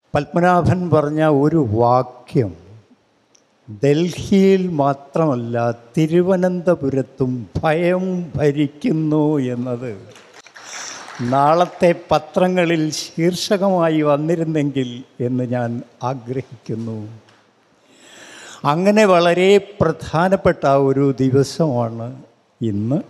പത്മനാഭൻ പറഞ്ഞ ഒരു വാക്യം ഡൽഹിയിൽ മാത്രമല്ല തിരുവനന്തപുരത്തും ഭയം ഭരിക്കുന്നു എന്നത് നാളത്തെ പത്രങ്ങളിൽ ശീർഷകമായി വന്നിരുന്നെങ്കിൽ എന്ന് ഞാൻ ആഗ്രഹിക്കുന്നു അങ്ങനെ വളരെ പ്രധാനപ്പെട്ട ഒരു ദിവസമാണ് ഇന്ന്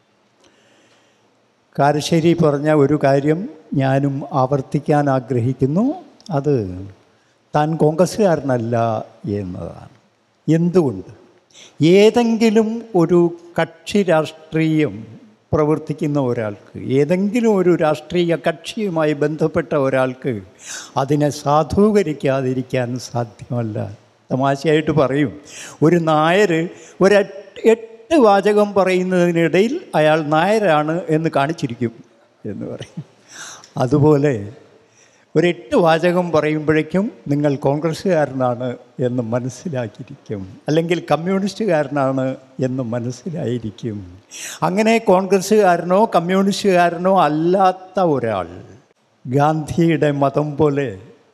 കാരശ്ശേരി പറഞ്ഞ ഒരു കാര്യം ഞാനും ആവർത്തിക്കാൻ ആഗ്രഹിക്കുന്നു അത് താൻ കോൺഗ്രസ്സുകാരനല്ല എന്നതാണ് എന്തുകൊണ്ട് ഏതെങ്കിലും ഒരു കക്ഷി രാഷ്ട്രീയം പ്രവർത്തിക്കുന്ന ഒരാൾക്ക് ഏതെങ്കിലും ഒരു രാഷ്ട്രീയ കക്ഷിയുമായി ബന്ധപ്പെട്ട ഒരാൾക്ക് അതിനെ സാധൂകരിക്കാതിരിക്കാൻ സാധ്യമല്ല തമാശയായിട്ട് പറയും ഒരു നായർ ഒരു എട്ട് വാചകം പറയുന്നതിനിടയിൽ അയാൾ നായരാണ് എന്ന് കാണിച്ചിരിക്കും എന്ന് പറയും അതുപോലെ ഒരു എട്ട് വാചകം പറയുമ്പോഴേക്കും നിങ്ങൾ കോൺഗ്രസ്സുകാരനാണ് എന്ന് മനസ്സിലാക്കിയിരിക്കും അല്ലെങ്കിൽ കമ്മ്യൂണിസ്റ്റുകാരനാണ് എന്ന് മനസ്സിലായിരിക്കും അങ്ങനെ കോൺഗ്രസ്സുകാരനോ കമ്മ്യൂണിസ്റ്റുകാരനോ അല്ലാത്ത ഒരാൾ ഗാന്ധിയുടെ മതം പോലെ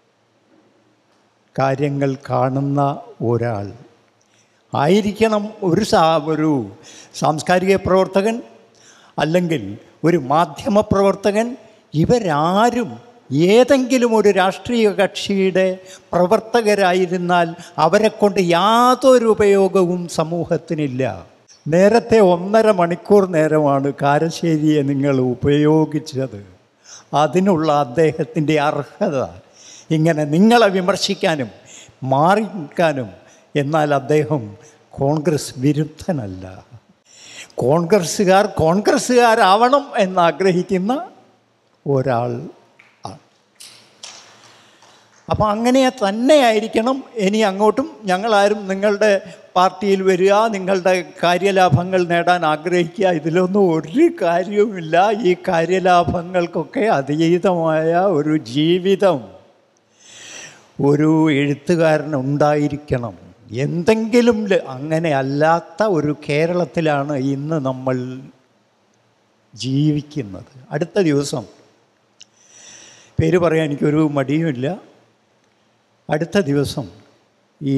കാര്യങ്ങൾ കാണുന്ന ഒരാൾ ആയിരിക്കണം ഒരു സാ ഒരു സാംസ്കാരിക പ്രവർത്തകൻ അല്ലെങ്കിൽ ഒരു മാധ്യമ പ്രവർത്തകൻ ഇവരാരും ഏതെങ്കിലും ഒരു രാഷ്ട്രീയ കക്ഷിയുടെ പ്രവർത്തകരായിരുന്നാൽ അവരെ കൊണ്ട് യാതൊരു ഉപയോഗവും സമൂഹത്തിനില്ല നേരത്തെ ഒന്നര മണിക്കൂർ നേരമാണ് കാരശ്ശേരിയെ നിങ്ങൾ ഉപയോഗിച്ചത് അതിനുള്ള അദ്ദേഹത്തിൻ്റെ അർഹത ഇങ്ങനെ നിങ്ങളെ വിമർശിക്കാനും മാറി നിൽക്കാനും എന്നാൽ അദ്ദേഹം കോൺഗ്രസ് വിരുദ്ധനല്ല കോൺഗ്രസ്സുകാർ കോൺഗ്രസ്സുകാരാവണം എന്നാഗ്രഹിക്കുന്ന ഒരാൾ ആണ് അപ്പം അങ്ങനെ തന്നെയായിരിക്കണം ഇനി അങ്ങോട്ടും ഞങ്ങളാരും നിങ്ങളുടെ പാർട്ടിയിൽ വരിക നിങ്ങളുടെ കാര്യലാഭങ്ങൾ നേടാൻ ആഗ്രഹിക്കുക ഇതിലൊന്നും ഒരു കാര്യവുമില്ല ഈ കാര്യലാഭങ്ങൾക്കൊക്കെ അതീതമായ ഒരു ജീവിതം ഒരു എഴുത്തുകാരനുണ്ടായിരിക്കണം എന്തെങ്കിലും ല- അങ്ങനെ അല്ലാത്ത ഒരു കേരളത്തിലാണ് ഇന്ന് നമ്മൾ ജീവിക്കുന്നത് അടുത്ത ദിവസം പേര് പറയാൻ എനിക്കൊരു മടിയുമില്ല അടുത്ത ദിവസം ഈ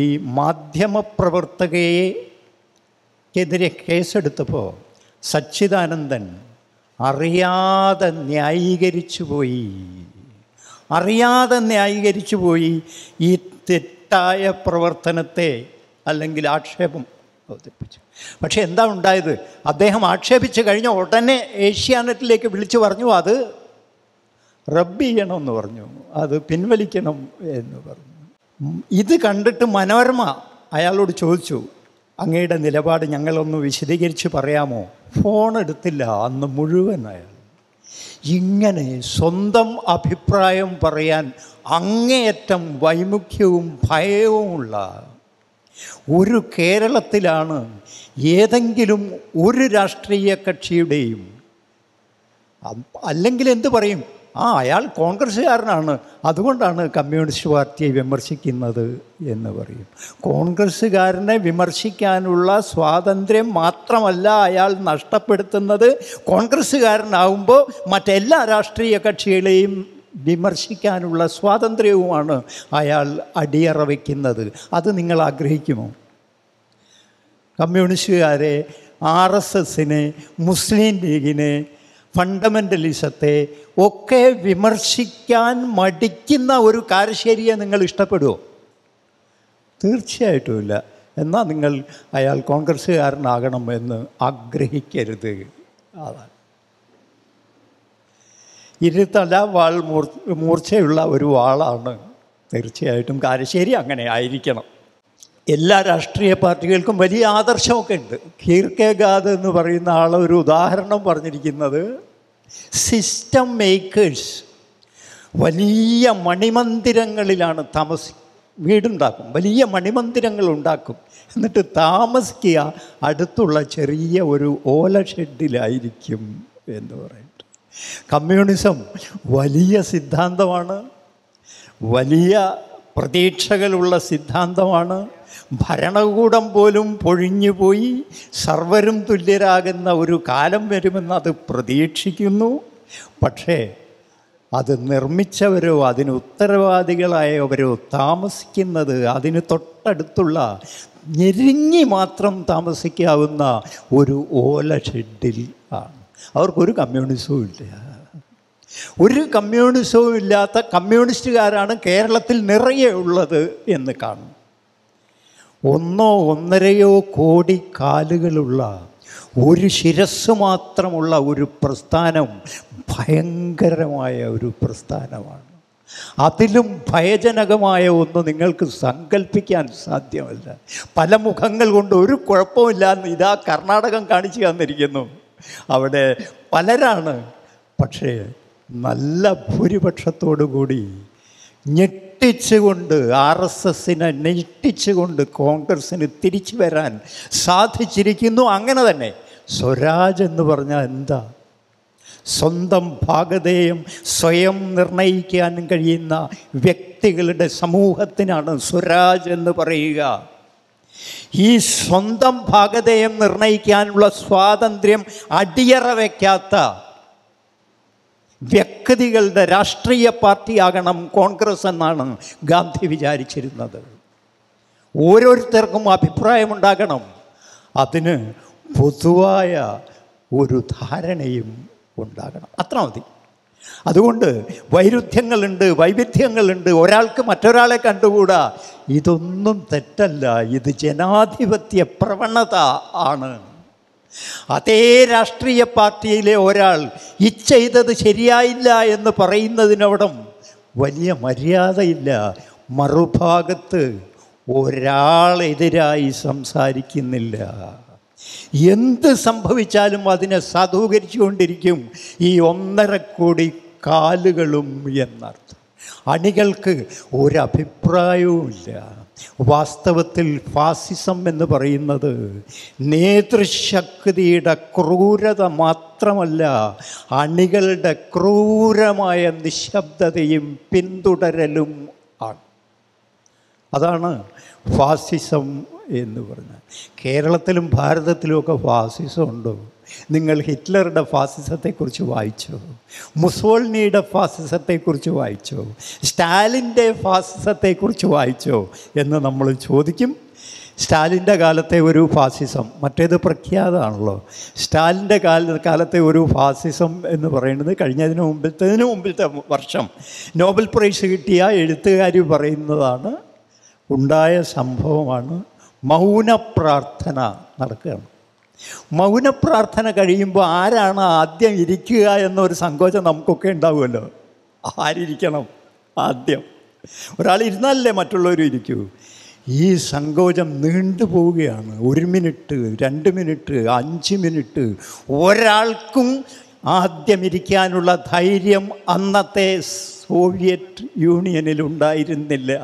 മാധ്യമപ്രവർത്തകയെക്കെതിരെ കേസെടുത്തപ്പോൾ സച്ചിദാനന്ദൻ അറിയാതെ ന്യായീകരിച്ചു പോയി അറിയാതെ ന്യായീകരിച്ചു പോയി ഈ തെറ്റായ പ്രവർത്തനത്തെ അല്ലെങ്കിൽ ആക്ഷേപം അവതരിപ്പിച്ചു പക്ഷെ എന്താ ഉണ്ടായത് അദ്ദേഹം ആക്ഷേപിച്ച് കഴിഞ്ഞ ഉടനെ ഏഷ്യാനെറ്റിലേക്ക് വിളിച്ചു പറഞ്ഞു അത് റബ്ബ് ചെയ്യണമെന്ന് പറഞ്ഞു അത് പിൻവലിക്കണം എന്ന് പറഞ്ഞു ഉം, ഇത് കണ്ടിട്ട് മനോരമ അയാളോട് ചോദിച്ചു അങ്ങയുടെ നിലപാട് ഞങ്ങളൊന്ന് വിശദീകരിച്ച് പറയാമോ ഫോൺ എടുത്തില്ല അന്ന് മുഴുവൻ അയാൾ ഇങ്ങനെ സ്വന്തം അഭിപ്രായം പറയാൻ അങ്ങേയറ്റം വൈമുഖ്യവും ഭയവുമുള്ള ഒരു കേരളത്തിലാണ് ഏതെങ്കിലും ഒരു രാഷ്ട്രീയ കക്ഷിയുടെയും അ- അല്ലെങ്കിൽ എന്ത് പറയും ആ അയാൾ കോൺഗ്രസ്സുകാരനാണ് അതുകൊണ്ടാണ് കമ്മ്യൂണിസ്റ്റ് പാർട്ടിയെ വിമർശിക്കുന്നത് എന്ന് പറയും കോൺഗ്രസ്സുകാരനെ വിമർശിക്കാനുള്ള സ്വാതന്ത്ര്യം മാത്രമല്ല അയാൾ നഷ്ടപ്പെടുത്തുന്നത് കോൺഗ്രസ്സുകാരനാവുമ്പോൾ മറ്റെല്ലാ രാഷ്ട്രീയ കക്ഷികളെയും വിമർശിക്കാനുള്ള സ്വാതന്ത്ര്യവുമാണ് അയാൾ അടിയറ വയ്ക്കുന്നത് അത് നിങ്ങൾ ആഗ്രഹിക്കുമോ കമ്മ്യൂണിസ്റ്റുകാരെ ആർ എസ് എസിനെ മുസ്ലിം ലീഗിനെ ഫണ്ടമെൻ്റലിസത്തെ ഒക്കെ വിമർശിക്കാൻ മടിക്കുന്ന ഒരു കാരശ്ശേരിയെ നിങ്ങൾ ഇഷ്ടപ്പെടുമോ തീർച്ചയായിട്ടുമില്ല എന്നാൽ നിങ്ങൾ അയാൾ കോൺഗ്രസ്സുകാരനാകണം എന്ന് ആഗ്രഹിക്കരുത് അതാണ് ഇരുതല വാൾ മൂർ മൂർച്ചയുള്ള ഒരു വാളാണ് തീർച്ചയായിട്ടും കാരശ്ശേരി അങ്ങനെ ആയിരിക്കണം എല്ലാ രാഷ്ട്രീയ പാർട്ടികൾക്കും വലിയ ആദർശമൊക്കെ ഉണ്ട് കീർക്കേഗാദ് എന്ന് പറയുന്ന ആൾ ഒരു ഉദാഹരണം പറഞ്ഞിരിക്കുന്നത് സിസ്റ്റം മേക്കേഴ്സ് വലിയ മണിമന്ദിരങ്ങളിലാണ് താമസി വീടുണ്ടാക്കും വലിയ മണിമന്ദിരങ്ങൾ ഉണ്ടാക്കും എന്നിട്ട് താമസിക്കുക അടുത്തുള്ള ചെറിയ ഒരു ഓല ഷെഡിലായിരിക്കും എന്ന് പറയുന്നത് കമ്മ്യൂണിസം വലിയ സിദ്ധാന്തമാണ് വലിയ പ്രതീക്ഷകളുള്ള സിദ്ധാന്തമാണ് ഭരണകൂടം പോലും പൊഴിഞ്ഞുപോയി സർവരും തുല്യരാകുന്ന ഒരു കാലം വരുമെന്ന് അത് പ്രതീക്ഷിക്കുന്നു പക്ഷേ അത് നിർമ്മിച്ചവരോ അതിന് ഉത്തരവാദികളായവരോ താമസിക്കുന്നത് അതിന് തൊട്ടടുത്തുള്ള ഞെരുങ്ങി മാത്രം താമസിക്കാവുന്ന ഒരു ഓല ഷെഡിൽ ആണ് അവർക്കൊരു കമ്മ്യൂണിസവും ഇല്ല ഒരു കമ്മ്യൂണിസവും ഇല്ലാത്ത കമ്മ്യൂണിസ്റ്റുകാരാണ് കേരളത്തിൽ നിറയെ ഉള്ളത് എന്ന് കാണും ഒന്നോ ഒന്നരയോ കോടി കാലുകളുള്ള ഒരു ശിരസ് മാത്രമുള്ള ഒരു പ്രസ്ഥാനം ഭയങ്കരമായ ഒരു പ്രസ്ഥാനമാണ് അതിലും ഭയജനകമായ ഒന്ന് നിങ്ങൾക്ക് സങ്കല്പിക്കാൻ സാധ്യമല്ല പല മുഖങ്ങൾ കൊണ്ട് ഒരു കുഴപ്പമില്ല എന്ന് ഇതാ കർണാടകം കാണിച്ചു തന്നിരിക്കുന്നു അവിടെ പലരാണ് പക്ഷേ നല്ല ഭൂരിപക്ഷത്തോടു കൂടി ഞെട്ടിച്ചുകൊണ്ട് ആർ എസ് എസിനെ ഞെട്ടിച്ചുകൊണ്ട് കോൺഗ്രസ്സിന് തിരിച്ചു വരാൻ സാധിച്ചിരിക്കുന്നു അങ്ങനെ തന്നെ സ്വരാജ് എന്ന് പറഞ്ഞാൽ എന്താ സ്വന്തം ഭാഗതേയം സ്വയം നിർണയിക്കാൻ കഴിയുന്ന വ്യക്തികളുടെ സമൂഹത്തിനാണ് സ്വരാജ് എന്ന് പറയുക ഈ സ്വന്തം ഭാഗതേയം നിർണയിക്കാനുള്ള സ്വാതന്ത്ര്യം അടിയറ വയ്ക്കാത്ത വ്യക്തികളുടെ രാഷ്ട്രീയ പാർട്ടിയാകണം കോൺഗ്രസ് എന്നാണ് ഗാന്ധി വിചാരിച്ചിരുന്നത് ഓരോരുത്തർക്കും അഭിപ്രായമുണ്ടാകണം അതിന് പൊതുവായ ഒരു ധാരണയും ഉണ്ടാകണം അത്ര മതി അതുകൊണ്ട് വൈരുദ്ധ്യങ്ങളുണ്ട് വൈവിധ്യങ്ങളുണ്ട് ഒരാൾക്ക് മറ്റൊരാളെ കണ്ടുകൂടാ ഇതൊന്നും തെറ്റല്ല ഇത് ജനാധിപത്യ പ്രവണത ആണ് അതേ രാഷ്ട്രീയ പാർട്ടിയിലെ ഒരാൾ ഈ ചെയ്തത് ശരിയായില്ല എന്ന് പറയുന്നതിനോടും വലിയ മര്യാദയില്ല മറുഭാഗത്ത് ഒരാളെതിരായി സംസാരിക്കുന്നില്ല എന്ത് സംഭവിച്ചാലും അതിനെ സാധൂകരിച്ചുകൊണ്ടിരിക്കും ഈ ഒന്നര കോടി കാലുകളും എന്നർത്ഥം അണികൾക്ക് ഒരഭിപ്രായവുമില്ല വാസ്തവത്തിൽ ഫാസിസം എന്ന് പറയുന്നത് നേതൃശക്തിയുടെ ക്രൂരത മാത്രമല്ല അണികളുടെ ക്രൂരമായ നിശബ്ദതയും പിന്തുടരലും ആണ് അതാണ് ഫാസിസം എന്ന് പറഞ്ഞാൽ കേരളത്തിലും ഭാരതത്തിലുമൊക്കെ ഫാസിസം ഉണ്ടോ നിങ്ങൾ ഹിറ്റ്ലറുടെ ഫാസിസത്തെക്കുറിച്ച് വായിച്ചോ മുസോളിനിയുടെ ഫാസിസത്തെക്കുറിച്ച് വായിച്ചോ സ്റ്റാലിൻ്റെ ഫാസിസത്തെക്കുറിച്ച് വായിച്ചോ എന്ന് നമ്മൾ ചോദിക്കും സ്റ്റാലിൻ്റെ കാലത്തെ ഒരു ഫാസിസം മറ്റേത് പ്രഖ്യാതമാണല്ലോ സ്റ്റാലിൻ്റെ കാല കാലത്തെ ഒരു ഫാസിസം എന്ന് പറയുന്നത് കഴിഞ്ഞതിന് മുമ്പിലത്തതിന് മുമ്പിലത്തെ വർഷം നോബൽ പ്രൈസ് കിട്ടിയ എഴുത്തുകാരി പറയുന്നതാണ് ഉണ്ടായ സംഭവമാണ് മൗനപ്രാർത്ഥന നടക്കുകയാണ് മൗനപ്രാർത്ഥന കഴിയുമ്പോൾ ആരാണ് ആദ്യം ഇരിക്കുക എന്നൊരു സങ്കോചം നമുക്കൊക്കെ ഉണ്ടാവുമല്ലോ ആരിരിക്കണം ആദ്യം ഒരാൾ ഇരുന്നാലല്ലേ മറ്റുള്ളവർ ഇരിക്കൂ ഈ സങ്കോചം നീണ്ടു പോവുകയാണ് ഒരു മിനിറ്റ് രണ്ട് മിനിറ്റ് അഞ്ച് മിനിറ്റ് ഒരാൾക്കും ആദ്യം ഇരിക്കാനുള്ള ധൈര്യം അന്നത്തെ സോവിയറ്റ് യൂണിയനിൽ ഉണ്ടായിരുന്നില്ല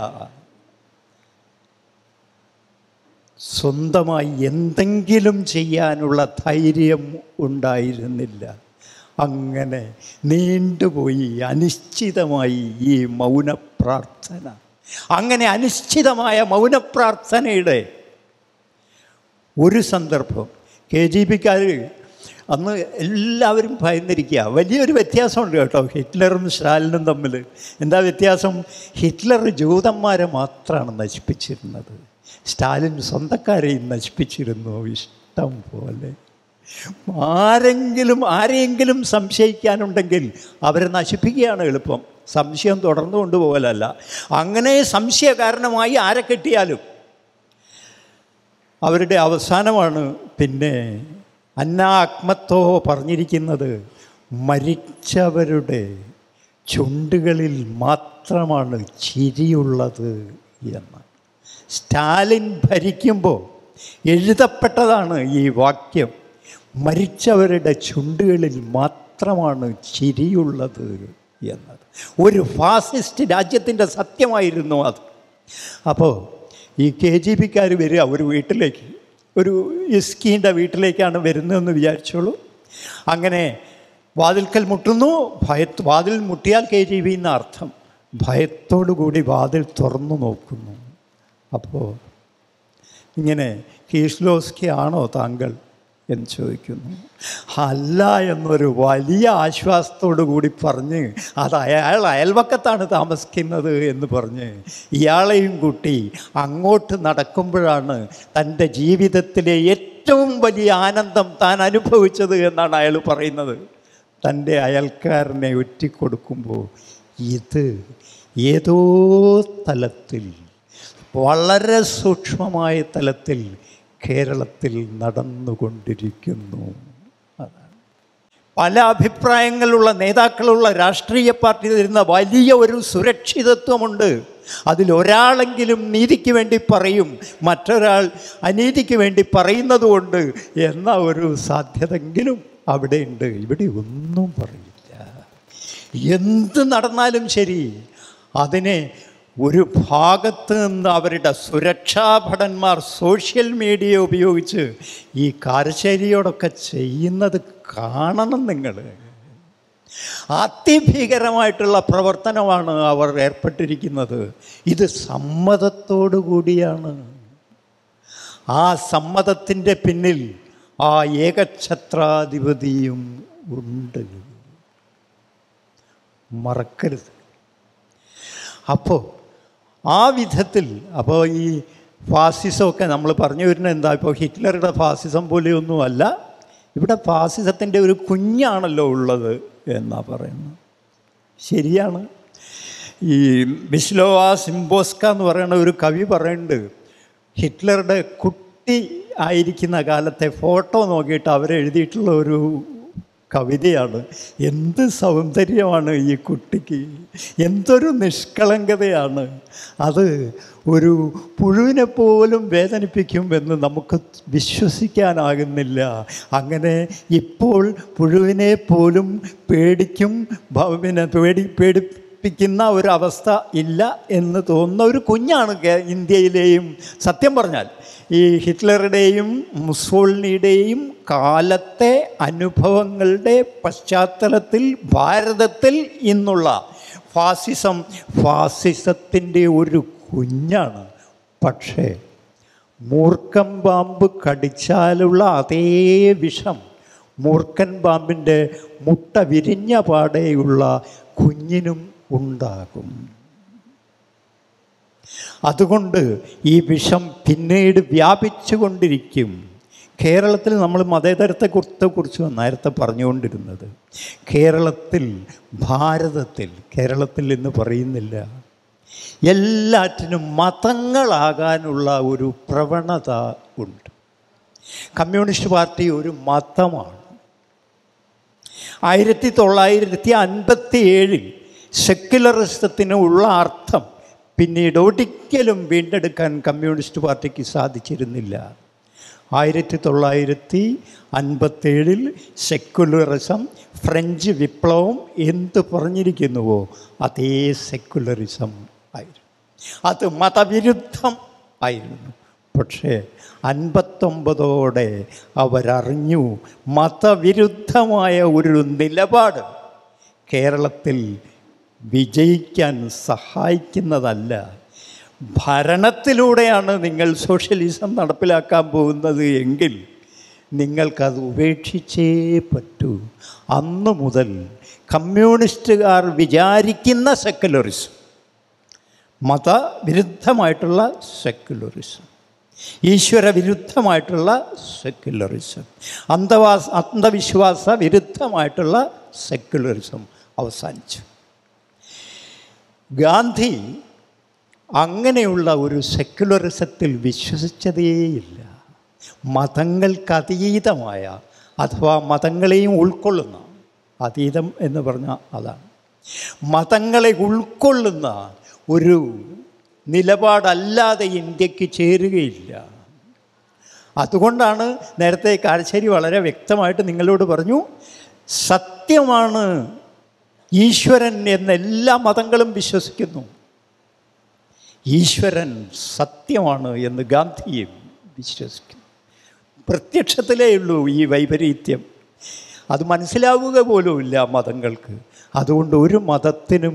സ്വന്തമായി എന്തെങ്കിലും ചെയ്യാനുള്ള ധൈര്യം ഉണ്ടായിരുന്നില്ല അങ്ങനെ നീണ്ടുപോയി അനിശ്ചിതമായി ഈ മൗനപ്രാർത്ഥന അങ്ങനെ അനിശ്ചിതമായ മൗനപ്രാർത്ഥനയുടെ ഒരു സന്ദർഭം കെ ജി പിക്കാർ അന്ന് എല്ലാവരും ഭയന്നിരിക്കുക വലിയൊരു വ്യത്യാസമുണ്ട് കേട്ടോ ഹിറ്റ്ലറും സ്റ്റാലിനും തമ്മിൽ എന്താ വ്യത്യാസം ഹിറ്റ്ലർ ജൂതന്മാരെ മാത്രമാണ് നശിപ്പിച്ചിരുന്നത് സ്റ്റാലിൻ സ്വന്തക്കാരെയും നശിപ്പിച്ചിരുന്നു ഇഷ്ടം പോലെ ആരെങ്കിലും ആരെയെങ്കിലും സംശയിക്കാനുണ്ടെങ്കിൽ അവരെ നശിപ്പിക്കുകയാണ് എളുപ്പം സംശയം തുടർന്നു കൊണ്ടുപോകലല്ല അങ്ങനെ സംശയ കാരണമായി ആരെ കെട്ടിയാലും അവരുടെ അവസാനമാണ് പിന്നെ അന്ന അക്മത്തോ പറഞ്ഞിരിക്കുന്നത് മരിച്ചവരുടെ ചുണ്ടുകളിൽ മാത്രമാണ് ചിരിയുള്ളത് എന്ന് സ്റ്റാലിൻ ഭരിക്കുമ്പോൾ എഴുതപ്പെട്ടതാണ് ഈ വാക്യം മരിച്ചവരുടെ ചുണ്ടുകളിൽ മാത്രമാണ് ചിരിയുള്ളത് എന്നത് ഒരു ഫാസിസ്റ്റ് രാജ്യത്തിൻ്റെ സത്യമായിരുന്നു അത് അപ്പോൾ ഈ കെ ജി പിക്കാർ വരിക ഒരു വീട്ടിലേക്ക് ഒരു ഇസ്കീൻ്റെ വീട്ടിലേക്കാണ് വരുന്നതെന്ന് വിചാരിച്ചോളൂ അങ്ങനെ വാതിൽക്കൽ മുട്ടുന്നു ഭയ വാതിൽ മുട്ടിയാൽ കെ ജി ബി എന്ന അർത്ഥം ഭയത്തോടു കൂടി വാതിൽ തുറന്നു നോക്കുന്നു അപ്പോൾ ഇങ്ങനെ കീഷ്ലോസ്കി ആണോ താങ്കൾ എന്ന് ചോദിക്കുന്നു അല്ല എന്നൊരു വലിയ ആശ്വാസത്തോടു കൂടി പറഞ്ഞ് അത് അയാൾ അയൽവക്കത്താണ് താമസിക്കുന്നത് എന്ന് പറഞ്ഞ് ഇയാളെയും കൂട്ടി അങ്ങോട്ട് നടക്കുമ്പോഴാണ് തൻ്റെ ജീവിതത്തിലെ ഏറ്റവും വലിയ ആനന്ദം താൻ അനുഭവിച്ചത് എന്നാണ് അയാൾ പറയുന്നത് തൻ്റെ അയൽക്കാരനെ ഒറ്റിക്കൊടുക്കുമ്പോൾ ഇത് ഏതോ തലത്തിൽ വളരെ സൂക്ഷ്മമായ തലത്തിൽ കേരളത്തിൽ നടന്നുകൊണ്ടിരിക്കുന്നു അതാണ് പല അഭിപ്രായങ്ങളുള്ള നേതാക്കളുള്ള രാഷ്ട്രീയ പാർട്ടി തരുന്ന വലിയ ഒരു സുരക്ഷിതത്വമുണ്ട് അതിലൊരാളെങ്കിലും നീതിക്ക് വേണ്ടി പറയും മറ്റൊരാൾ അനീതിക്ക് വേണ്ടി പറയുന്നതുകൊണ്ട് എന്ന ഒരു സാധ്യതയെങ്കിലും അവിടെയുണ്ട് ഇവിടെ ഒന്നും പറയില്ല എന്ത് നടന്നാലും ശരി അതിനെ ഒരു ഭാഗത്ത് നിന്ന് അവരുടെ സുരക്ഷാ ഭടന്മാർ സോഷ്യൽ മീഡിയ ഉപയോഗിച്ച് ഈ കാരശ്ശേരിയോടൊക്കെ ചെയ്യുന്നത് കാണണം നിങ്ങൾ അതിഭീകരമായിട്ടുള്ള പ്രവർത്തനമാണ് അവർ ഏർപ്പെട്ടിരിക്കുന്നത് ഇത് സമ്മതത്തോടു കൂടിയാണ് ആ സമ്മതത്തിൻ്റെ പിന്നിൽ ആ ഏകഛത്രാധിപതിയും ഉണ്ട് മറക്കരുത് അപ്പോൾ ആ വിധത്തിൽ അപ്പോൾ ഈ ഫാസിസമൊക്കെ നമ്മൾ പറഞ്ഞു വരുന്നത് എന്താ ഇപ്പോൾ ഹിറ്റ്ലറുടെ ഫാസിസം പോലെയൊന്നുമല്ല ഇവിടെ ഫാസിസത്തിൻ്റെ ഒരു കുഞ്ഞാണല്ലോ ഉള്ളത് എന്നാ പറയുന്നത് ശരിയാണ് ഈ ബിസ്ലോവ സിംബോസ്ക എന്ന് പറയുന്ന ഒരു കവി പറയുന്നുണ്ട് ഹിറ്റ്ലറുടെ കുട്ടി ആയിരിക്കുന്ന കാലത്തെ ഫോട്ടോ നോക്കിയിട്ട് അവരെഴുതിയിട്ടുള്ള ഒരു കവിതയാണ് എന്ത് സൗന്ദര്യമാണ് ഈ കുട്ടിക്ക് എന്തൊരു നിഷ്കളങ്കതയാണ് അത് ഒരു പുഴുവിനെ പോലും വേദനിപ്പിക്കുമെന്ന് നമുക്ക് വിശ്വസിക്കാനാകുന്നില്ല അങ്ങനെ ഇപ്പോൾ പുഴുവിനെ പോലും പേടിക്കും ഭ- പിന്നെ പേടി പേടിപ്പിക്കുന്ന ഒരവസ്ഥ ഇല്ല എന്ന് തോന്നുന്ന ഒരു കുഞ്ഞാണ് കേ- ഇന്ത്യയിലെയും സത്യം പറഞ്ഞാൽ ഈ ഹിറ്റ്ലറുടെയും മുസോളിനിയുടെയും കാലത്തെ അനുഭവങ്ങളുടെ പശ്ചാത്തലത്തിൽ ഭാരതത്തിൽ ഇന്നുള്ള ഫാസിസം ഫാസിസത്തിൻ്റെ ഒരു കുഞ്ഞാണ് പക്ഷേ മൂർഖൻ പാമ്പ് കടിച്ചാലുള്ള അതേ വിഷം മൂർഖൻ പാമ്പിൻ്റെ മുട്ട വിരിഞ്ഞ പാടെയുള്ള കുഞ്ഞിനും ഉണ്ടാകും അതുകൊണ്ട് ഈ വിഷം പിന്നീട് വ്യാപിച്ചു കൊണ്ടിരിക്കും കേരളത്തിൽ നമ്മൾ മതേതരത്തെക്കുറിച്ച് കുറിച്ച് നേരത്തെ പറഞ്ഞുകൊണ്ടിരുന്നത് കേരളത്തിൽ ഭാരതത്തിൽ കേരളത്തിൽ എന്ന് പറയുന്നില്ല എല്ലാറ്റിനും മതങ്ങളാകാനുള്ള ഒരു പ്രവണത ഉണ്ട് കമ്മ്യൂണിസ്റ്റ് പാർട്ടി ഒരു മതമാണ് ആയിരത്തി തൊള്ളായിരത്തി അൻപത്തി ഏഴിൽ സെക്യുലറിസത്തിന് ഉള്ള അർത്ഥം പിന്നീട് ഒരിക്കലും വീണ്ടെടുക്കാൻ കമ്മ്യൂണിസ്റ്റ് പാർട്ടിക്ക് സാധിച്ചിരുന്നില്ല ആയിരത്തി തൊള്ളായിരത്തി അൻപത്തേഴിൽ സെക്യുലറിസം ഫ്രഞ്ച് വിപ്ലവം എന്ത് പറഞ്ഞിരിക്കുന്നുവോ അതേ സെക്യുലറിസം ആയിരുന്നു അത് മതവിരുദ്ധം ആയിരുന്നു പക്ഷേ അൻപത്തൊമ്പതോടെ അവരറിഞ്ഞു മതവിരുദ്ധമായ ഒരു നിലപാട് കേരളത്തിൽ വിജയിക്കാൻ സഹായിക്കുന്നതല്ല ഭരണത്തിലൂടെയാണ് നിങ്ങൾ സോഷ്യലിസം നടപ്പിലാക്കാൻ പോകുന്നത് എങ്കിൽ നിങ്ങൾക്കത് ഉപേക്ഷിച്ചേ പറ്റൂ അന്നു മുതൽ കമ്മ്യൂണിസ്റ്റുകാർ വിചാരിക്കുന്ന സെക്കുലറിസം മതവിരുദ്ധമായിട്ടുള്ള സെക്കുലറിസം ഈശ്വര വിരുദ്ധമായിട്ടുള്ള സെക്കുലറിസം അന്ധവാസ അന്ധവിശ്വാസ വിരുദ്ധമായിട്ടുള്ള സെക്കുലറിസം അവസാനിച്ചു ഗാന്ധി അങ്ങനെയുള്ള ഒരു സെക്കുലറിസത്തിൽ വിശ്വസിച്ചതേയില്ല മതങ്ങൾക്കതീതമായ അഥവാ മതങ്ങളെയും ഉൾക്കൊള്ളുന്ന അതീതം എന്ന് പറഞ്ഞാൽ അതാണ് മതങ്ങളെ ഉൾക്കൊള്ളുന്ന ഒരു നിലപാടല്ലാതെ ഇന്ത്യക്ക് ചേരുകയില്ല അതുകൊണ്ടാണ് നേരത്തെ കാരശ്ശേരി വളരെ വ്യക്തമായിട്ട് നിങ്ങളോട് പറഞ്ഞു സത്യമാണ് ഈശ്വരൻ എന്ന് എല്ലാ മതങ്ങളും വിശ്വസിക്കുന്നു ഈശ്വരൻ സത്യമാണ് എന്ന് ഗാന്ധിയും വിശ്വസിക്കുന്നു പ്രത്യക്ഷത്തിലേ ഉള്ളൂ ഈ വൈപരീത്യം അത് മനസ്സിലാവുക പോലുമില്ല മതങ്ങൾക്ക് അതുകൊണ്ട് ഒരു മതത്തിനും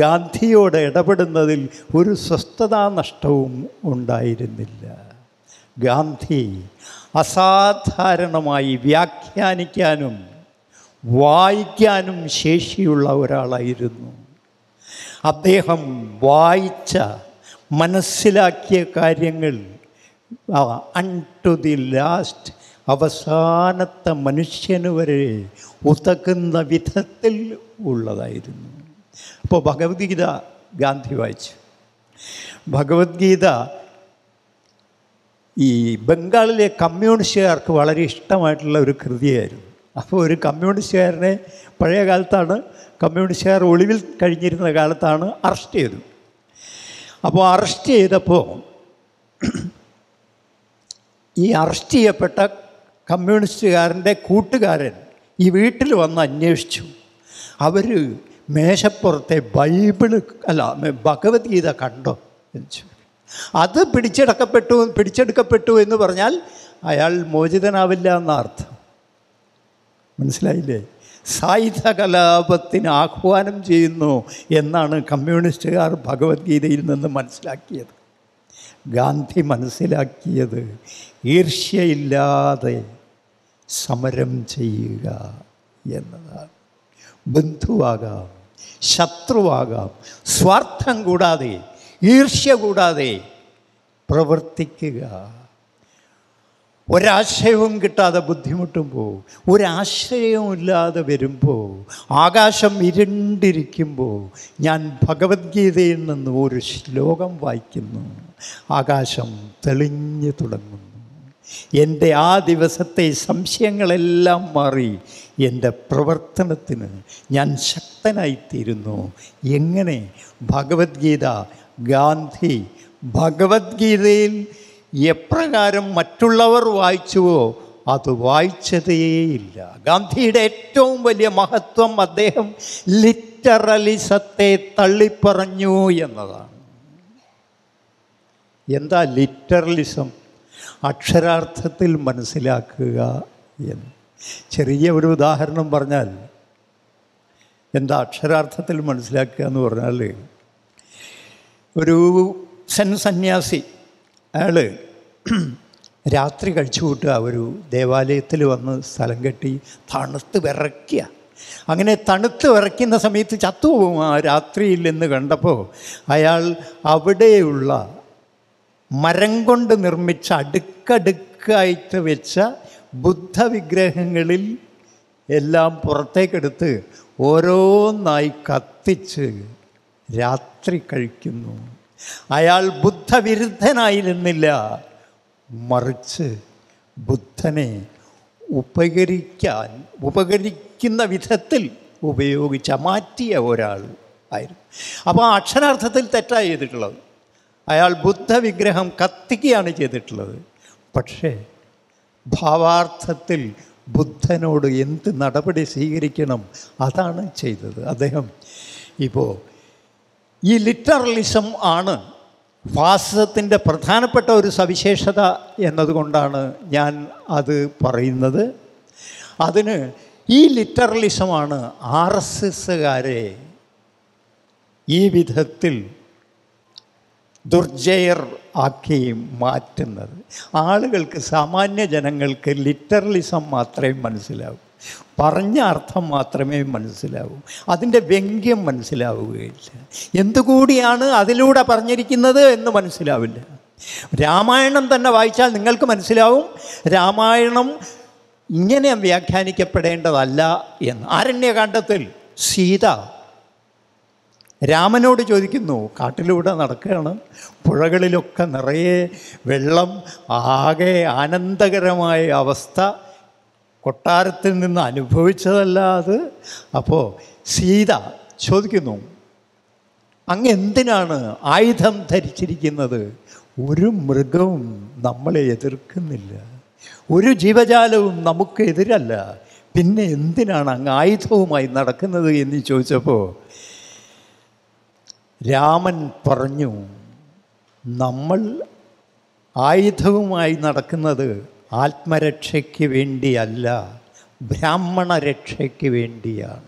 ഗാന്ധിയോട് ഇടപെടുന്നതിൽ ഒരു സ്വസ്ഥതാ നഷ്ടവും ഉണ്ടായിരുന്നില്ല ഗാന്ധി അസാധാരണമായി വ്യാഖ്യാനിക്കാനും വായിക്കാനും ശേഷിയുള്ള ഒരാളായിരുന്നു അദ്ദേഹം വായിച്ച മനസ്സിലാക്കിയ കാര്യങ്ങൾ അൺ ടു ദി ലാസ്റ്റ് അവസാനത്തെ മനുഷ്യന് വരെ ഉതകുന്ന വിധത്തിൽ ഉള്ളതായിരുന്നു അപ്പോൾ ഭഗവത്ഗീത ഗാന്ധി വായിച്ചു ഭഗവത്ഗീത ഈ ബംഗാളിലെ കമ്മ്യൂണിസ്റ്റുകാർക്ക് വളരെ ഇഷ്ടമായിട്ടുള്ള ഒരു കൃതിയായിരുന്നു അപ്പോൾ ഒരു കമ്മ്യൂണിസ്റ്റുകാരനെ പഴയ കാലത്താണ് കമ്മ്യൂണിസ്റ്റുകാർ ഒളിവിൽ കഴിഞ്ഞിരുന്ന കാലത്താണ് അറസ്റ്റ് ചെയ്തത് അപ്പോൾ അറസ്റ്റ് ചെയ്തപ്പോൾ ഈ അറസ്റ്റ് ചെയ്യപ്പെട്ട കമ്മ്യൂണിസ്റ്റുകാരൻ്റെ കൂട്ടുകാരൻ ഈ വീട്ടിൽ വന്ന് അന്വേഷിച്ചു അവർ മേശപ്പുറത്തെ ബൈബിള് അല്ല ഭഗവത്ഗീത കണ്ടോ എന്ന് ചോദിച്ചു അത് പിടിച്ചെടുക്കപ്പെട്ടു പിടിച്ചെടുക്കപ്പെട്ടു എന്ന് പറഞ്ഞാൽ അയാൾ മോചിതനാവില്ല എന്ന അർത്ഥം മനസ്സിലായില്ലേ സായുധ കലാപത്തിന് ആഹ്വാനം ചെയ്യുന്നു എന്നാണ് കമ്മ്യൂണിസ്റ്റുകാർ ഭഗവത്ഗീതയിൽ നിന്ന് മനസ്സിലാക്കിയത് ഗാന്ധി മനസ്സിലാക്കിയത് ഈർഷ്യയില്ലാതെ സമരം ചെയ്യുക എന്നതാണ് ബന്ധുവാകാം ശത്രുവാകാം സ്വാർത്ഥം കൂടാതെ ഈർഷ്യ കൂടാതെ പ്രവർത്തിക്കുക ഒരാശയവും കിട്ടാതെ ബുദ്ധിമുട്ടുമ്പോൾ ഒരാശയവും ഇല്ലാതെ വരുമ്പോൾ ആകാശം ഇരുണ്ടിരിക്കുമ്പോൾ ഞാൻ ഭഗവത്ഗീതയിൽ നിന്ന് ഒരു ശ്ലോകം വായിക്കുന്നു ആകാശം തെളിഞ്ഞു തുടങ്ങുന്നു എൻ്റെ ആ ദിവസത്തെ സംശയങ്ങളെല്ലാം മാറി എൻ്റെ പ്രവർത്തനത്തിന് ഞാൻ ശക്തനായിത്തീരുന്നു എങ്ങനെ ഭഗവത്ഗീത ഗാന്ധി ഭഗവത്ഗീതയിൽ എപ്രകാരം മറ്റുള്ളവർ വായിച്ചുവോ അത് വായിച്ചതേയില്ല ഗാന്ധിയുടെ ഏറ്റവും വലിയ മഹത്വം അദ്ദേഹം ലിറ്ററലിസത്തെ തള്ളിപ്പറഞ്ഞു എന്നതാണ് എന്താ ലിറ്ററലിസം അക്ഷരാർത്ഥത്തിൽ മനസ്സിലാക്കുക എന്ന് ചെറിയ ഒരു ഉദാഹരണം പറഞ്ഞാൽ എന്താ അക്ഷരാർത്ഥത്തിൽ മനസ്സിലാക്കുക എന്ന് പറഞ്ഞാൽ ഒരു സെൻ സന്യാസി അയാൾ രാത്രി കഴിച്ചു കൂട്ടുക ഒരു ദേവാലയത്തിൽ വന്ന് സ്ഥലം കെട്ടി തണുത്ത് വിറയ്ക്കുക അങ്ങനെ തണുത്ത് വിറയ്ക്കുന്ന സമയത്ത് ചത്തുപോകും ആ രാത്രിയിൽ എന്ന് കണ്ടപ്പോൾ അയാൾ അവിടെയുള്ള മരം കൊണ്ട് നിർമ്മിച്ച അടുക്കടുക്കായിട്ട് വെച്ച ബുദ്ധവിഗ്രഹങ്ങളിൽ എല്ലാം പുറത്തേക്കെടുത്ത് ഓരോന്നായി കത്തിച്ച് രാത്രി കഴിക്കുന്നു അയാൾ ബുദ്ധവിരുദ്ധനായിരുന്നില്ല മറിച്ച് ബുദ്ധനെ ഉപകരിക്കാൻ ഉപകരിക്കുന്ന വിധത്തിൽ ഉപയോഗിച്ച മാറ്റിയ ഒരാൾ ആയിരുന്നു അപ്പോൾ ആ അക്ഷരാർത്ഥത്തിൽ തെറ്റായി ചെയ്തിട്ടുള്ളത് അയാൾ ബുദ്ധവിഗ്രഹം കത്തിക്കുകയാണ് ചെയ്തിട്ടുള്ളത് പക്ഷേ ഭാവാർത്ഥത്തിൽ ബുദ്ധനോട് എന്ത് നടപടി സ്വീകരിക്കണം അതാണ് ചെയ്തത് അദ്ദേഹം ഇപ്പോൾ ഈ ലിറ്ററലിസം ആണ് ഫാസിസത്തിൻ്റെ പ്രധാനപ്പെട്ട ഒരു സവിശേഷത എന്നതുകൊണ്ടാണ് ഞാൻ അത് പറയുന്നത് അതിന് ഈ ലിറ്ററലിസമാണ് ആർ എസ് എസ്സുകാരെ ഈ വിധത്തിൽ ദുർജയർ ആക്കി മാറ്റുന്നത് ആളുകൾക്ക് സാമാന്യ ജനങ്ങൾക്ക് ലിറ്ററലിസം മാത്രമേ മനസ്സിലാവൂ പറഞ്ഞ അർത്ഥം മാത്രമേ മനസ്സിലാവൂ അതിൻ്റെ വ്യംഗ്യം മനസ്സിലാവുകയില്ല എന്തുകൂടിയാണ് അതിലൂടെ പറഞ്ഞിരിക്കുന്നത് എന്ന് മനസ്സിലാവില്ല രാമായണം തന്നെ വായിച്ചാൽ നിങ്ങൾക്ക് മനസ്സിലാവും രാമായണം ഇങ്ങനെ വ്യാഖ്യാനിക്കപ്പെടേണ്ടതല്ല എന്ന് ആരണ്യകാണ്ഡത്തിൽ സീത രാമനോട് ചോദിക്കുന്നു കാട്ടിലൂടെ നടക്കുകയാണ് പുഴകളിലൊക്കെ നിറയെ വെള്ളം ആകെ ആനന്ദകരമായ അവസ്ഥ കൊട്ടാരത്തിൽ നിന്ന് അനുഭവിച്ചതല്ല അത് അപ്പോൾ സീത ചോദിക്കുന്നു അങ്ങ് എന്തിനാണ് ആയുധം ധരിച്ചിരിക്കുന്നത് ഒരു മൃഗവും നമ്മളെ എതിർക്കുന്നില്ല ഒരു ജീവജാലവും നമുക്ക് എതിരല്ല പിന്നെ എന്തിനാണ് അങ്ങ് ആയുധവുമായി നടക്കുന്നത് എന്ന് ചോദിച്ചപ്പോൾ രാമൻ പറഞ്ഞു നമ്മൾ ആയുധവുമായി നടക്കുന്നത് ആത്മരക്ഷയ്ക്ക് വേണ്ടിയല്ല ബ്രാഹ്മണ രക്ഷയ്ക്ക് വേണ്ടിയാണ്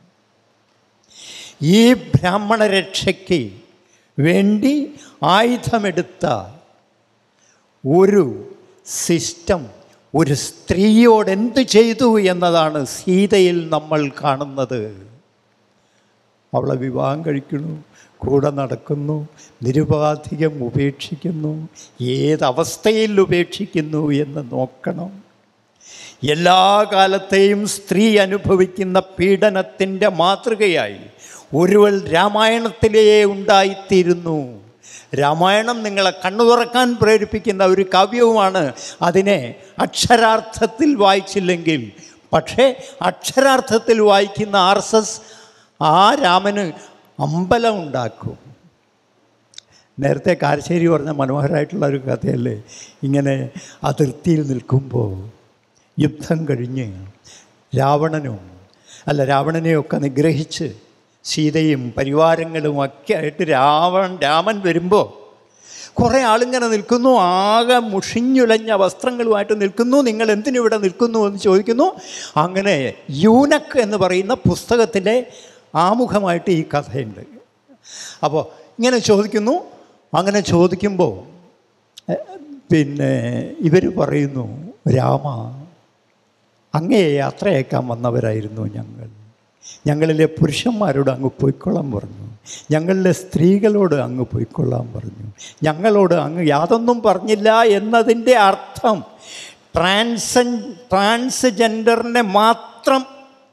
ഈ ബ്രാഹ്മണ രക്ഷയ്ക്ക് വേണ്ടി ആയുധമെടുത്ത ഒരു സിസ്റ്റം ഒരു സ്ത്രീയോട് എന്ത് ചെയ്തു എന്നതാണ് സീതയിൽ നമ്മൾ കാണുന്നത് അവളെ വിവാഹം കഴിക്കുന്നു കൂടെ നടക്കുന്നു നിരുപാധികം ഉപേക്ഷിക്കുന്നു ഏതവസ്ഥയിൽ ഉപേക്ഷിക്കുന്നു എന്ന് നോക്കണം എല്ലാ കാലത്തെയും സ്ത്രീ അനുഭവിക്കുന്ന പീഡനത്തിൻ്റെ മാതൃകയായി ഒരുവൾ രാമായണത്തിലേ ഉണ്ടായിത്തീരുന്നു രാമായണം നിങ്ങളെ കണ്ണു തുറക്കാൻ പ്രേരിപ്പിക്കുന്ന ഒരു കാവ്യവുമാണ് അതിനെ അക്ഷരാർത്ഥത്തിൽ വായിച്ചില്ലെങ്കിൽ പക്ഷേ അക്ഷരാർത്ഥത്തിൽ വായിക്കുന്ന ആർ എസ് എസ് ആ രാമന് അമ്പലം ഉണ്ടാക്കും നേരത്തെ കാരശ്ശേരി പറഞ്ഞ മനോഹരമായിട്ടുള്ള ഒരു കഥയല്ലേ ഇങ്ങനെ അതിർത്തിയിൽ നിൽക്കുമ്പോൾ യുദ്ധം കഴിഞ്ഞ് രാവണനും അല്ല രാവണനെയൊക്കെ നിഗ്രഹിച്ച് സീതയും പരിവാരങ്ങളും ഒക്കെ ആയിട്ട് രാവൺ രാമൻ വരുമ്പോൾ കുറേ ആളിങ്ങനെ നിൽക്കുന്നു ആകെ മുഷിഞ്ഞുലഞ്ഞ വസ്ത്രങ്ങളുമായിട്ട് നിൽക്കുന്നു നിങ്ങൾ എന്തിനിവിടെ നിൽക്കുന്നു എന്ന് ചോദിക്കുന്നു അങ്ങനെ യൂനക്ക് എന്ന് പറയുന്ന പുസ്തകത്തിലെ ആമുഖമായിട്ട് ഈ കഥയുണ്ട് അപ്പോൾ ഇങ്ങനെ ചോദിക്കുന്നു അങ്ങനെ ചോദിക്കുമ്പോൾ എ, പിന്നെ ഇവർ പറയുന്നു രാമ അങ്ങയെ യാത്രയേക്കാൻ വന്നവരായിരുന്നു ഞങ്ങൾ ഞങ്ങളിലെ പുരുഷന്മാരോട് അങ്ങ് പൊയ്ക്കൊള്ളാൻ പറഞ്ഞു ഞങ്ങളിലെ സ്ത്രീകളോട് അങ്ങ് പൊയ്ക്കൊള്ളാൻ പറഞ്ഞു ഞങ്ങളോട് അങ്ങ് യാതൊന്നും പറഞ്ഞില്ല എന്നതിൻ്റെ അർത്ഥം ട്രാൻസൻ ട്രാൻസ്ജെൻഡറിനെ മാത്രം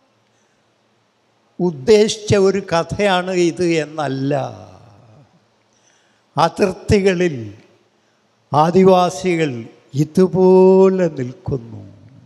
ഉദ്ദേശിച്ച ഒരു കഥയാണ് ഇത് എന്നല്ല അതിർത്തികളിൽ ആദിവാസികൾ ഇതുപോലെ നിൽക്കുന്നു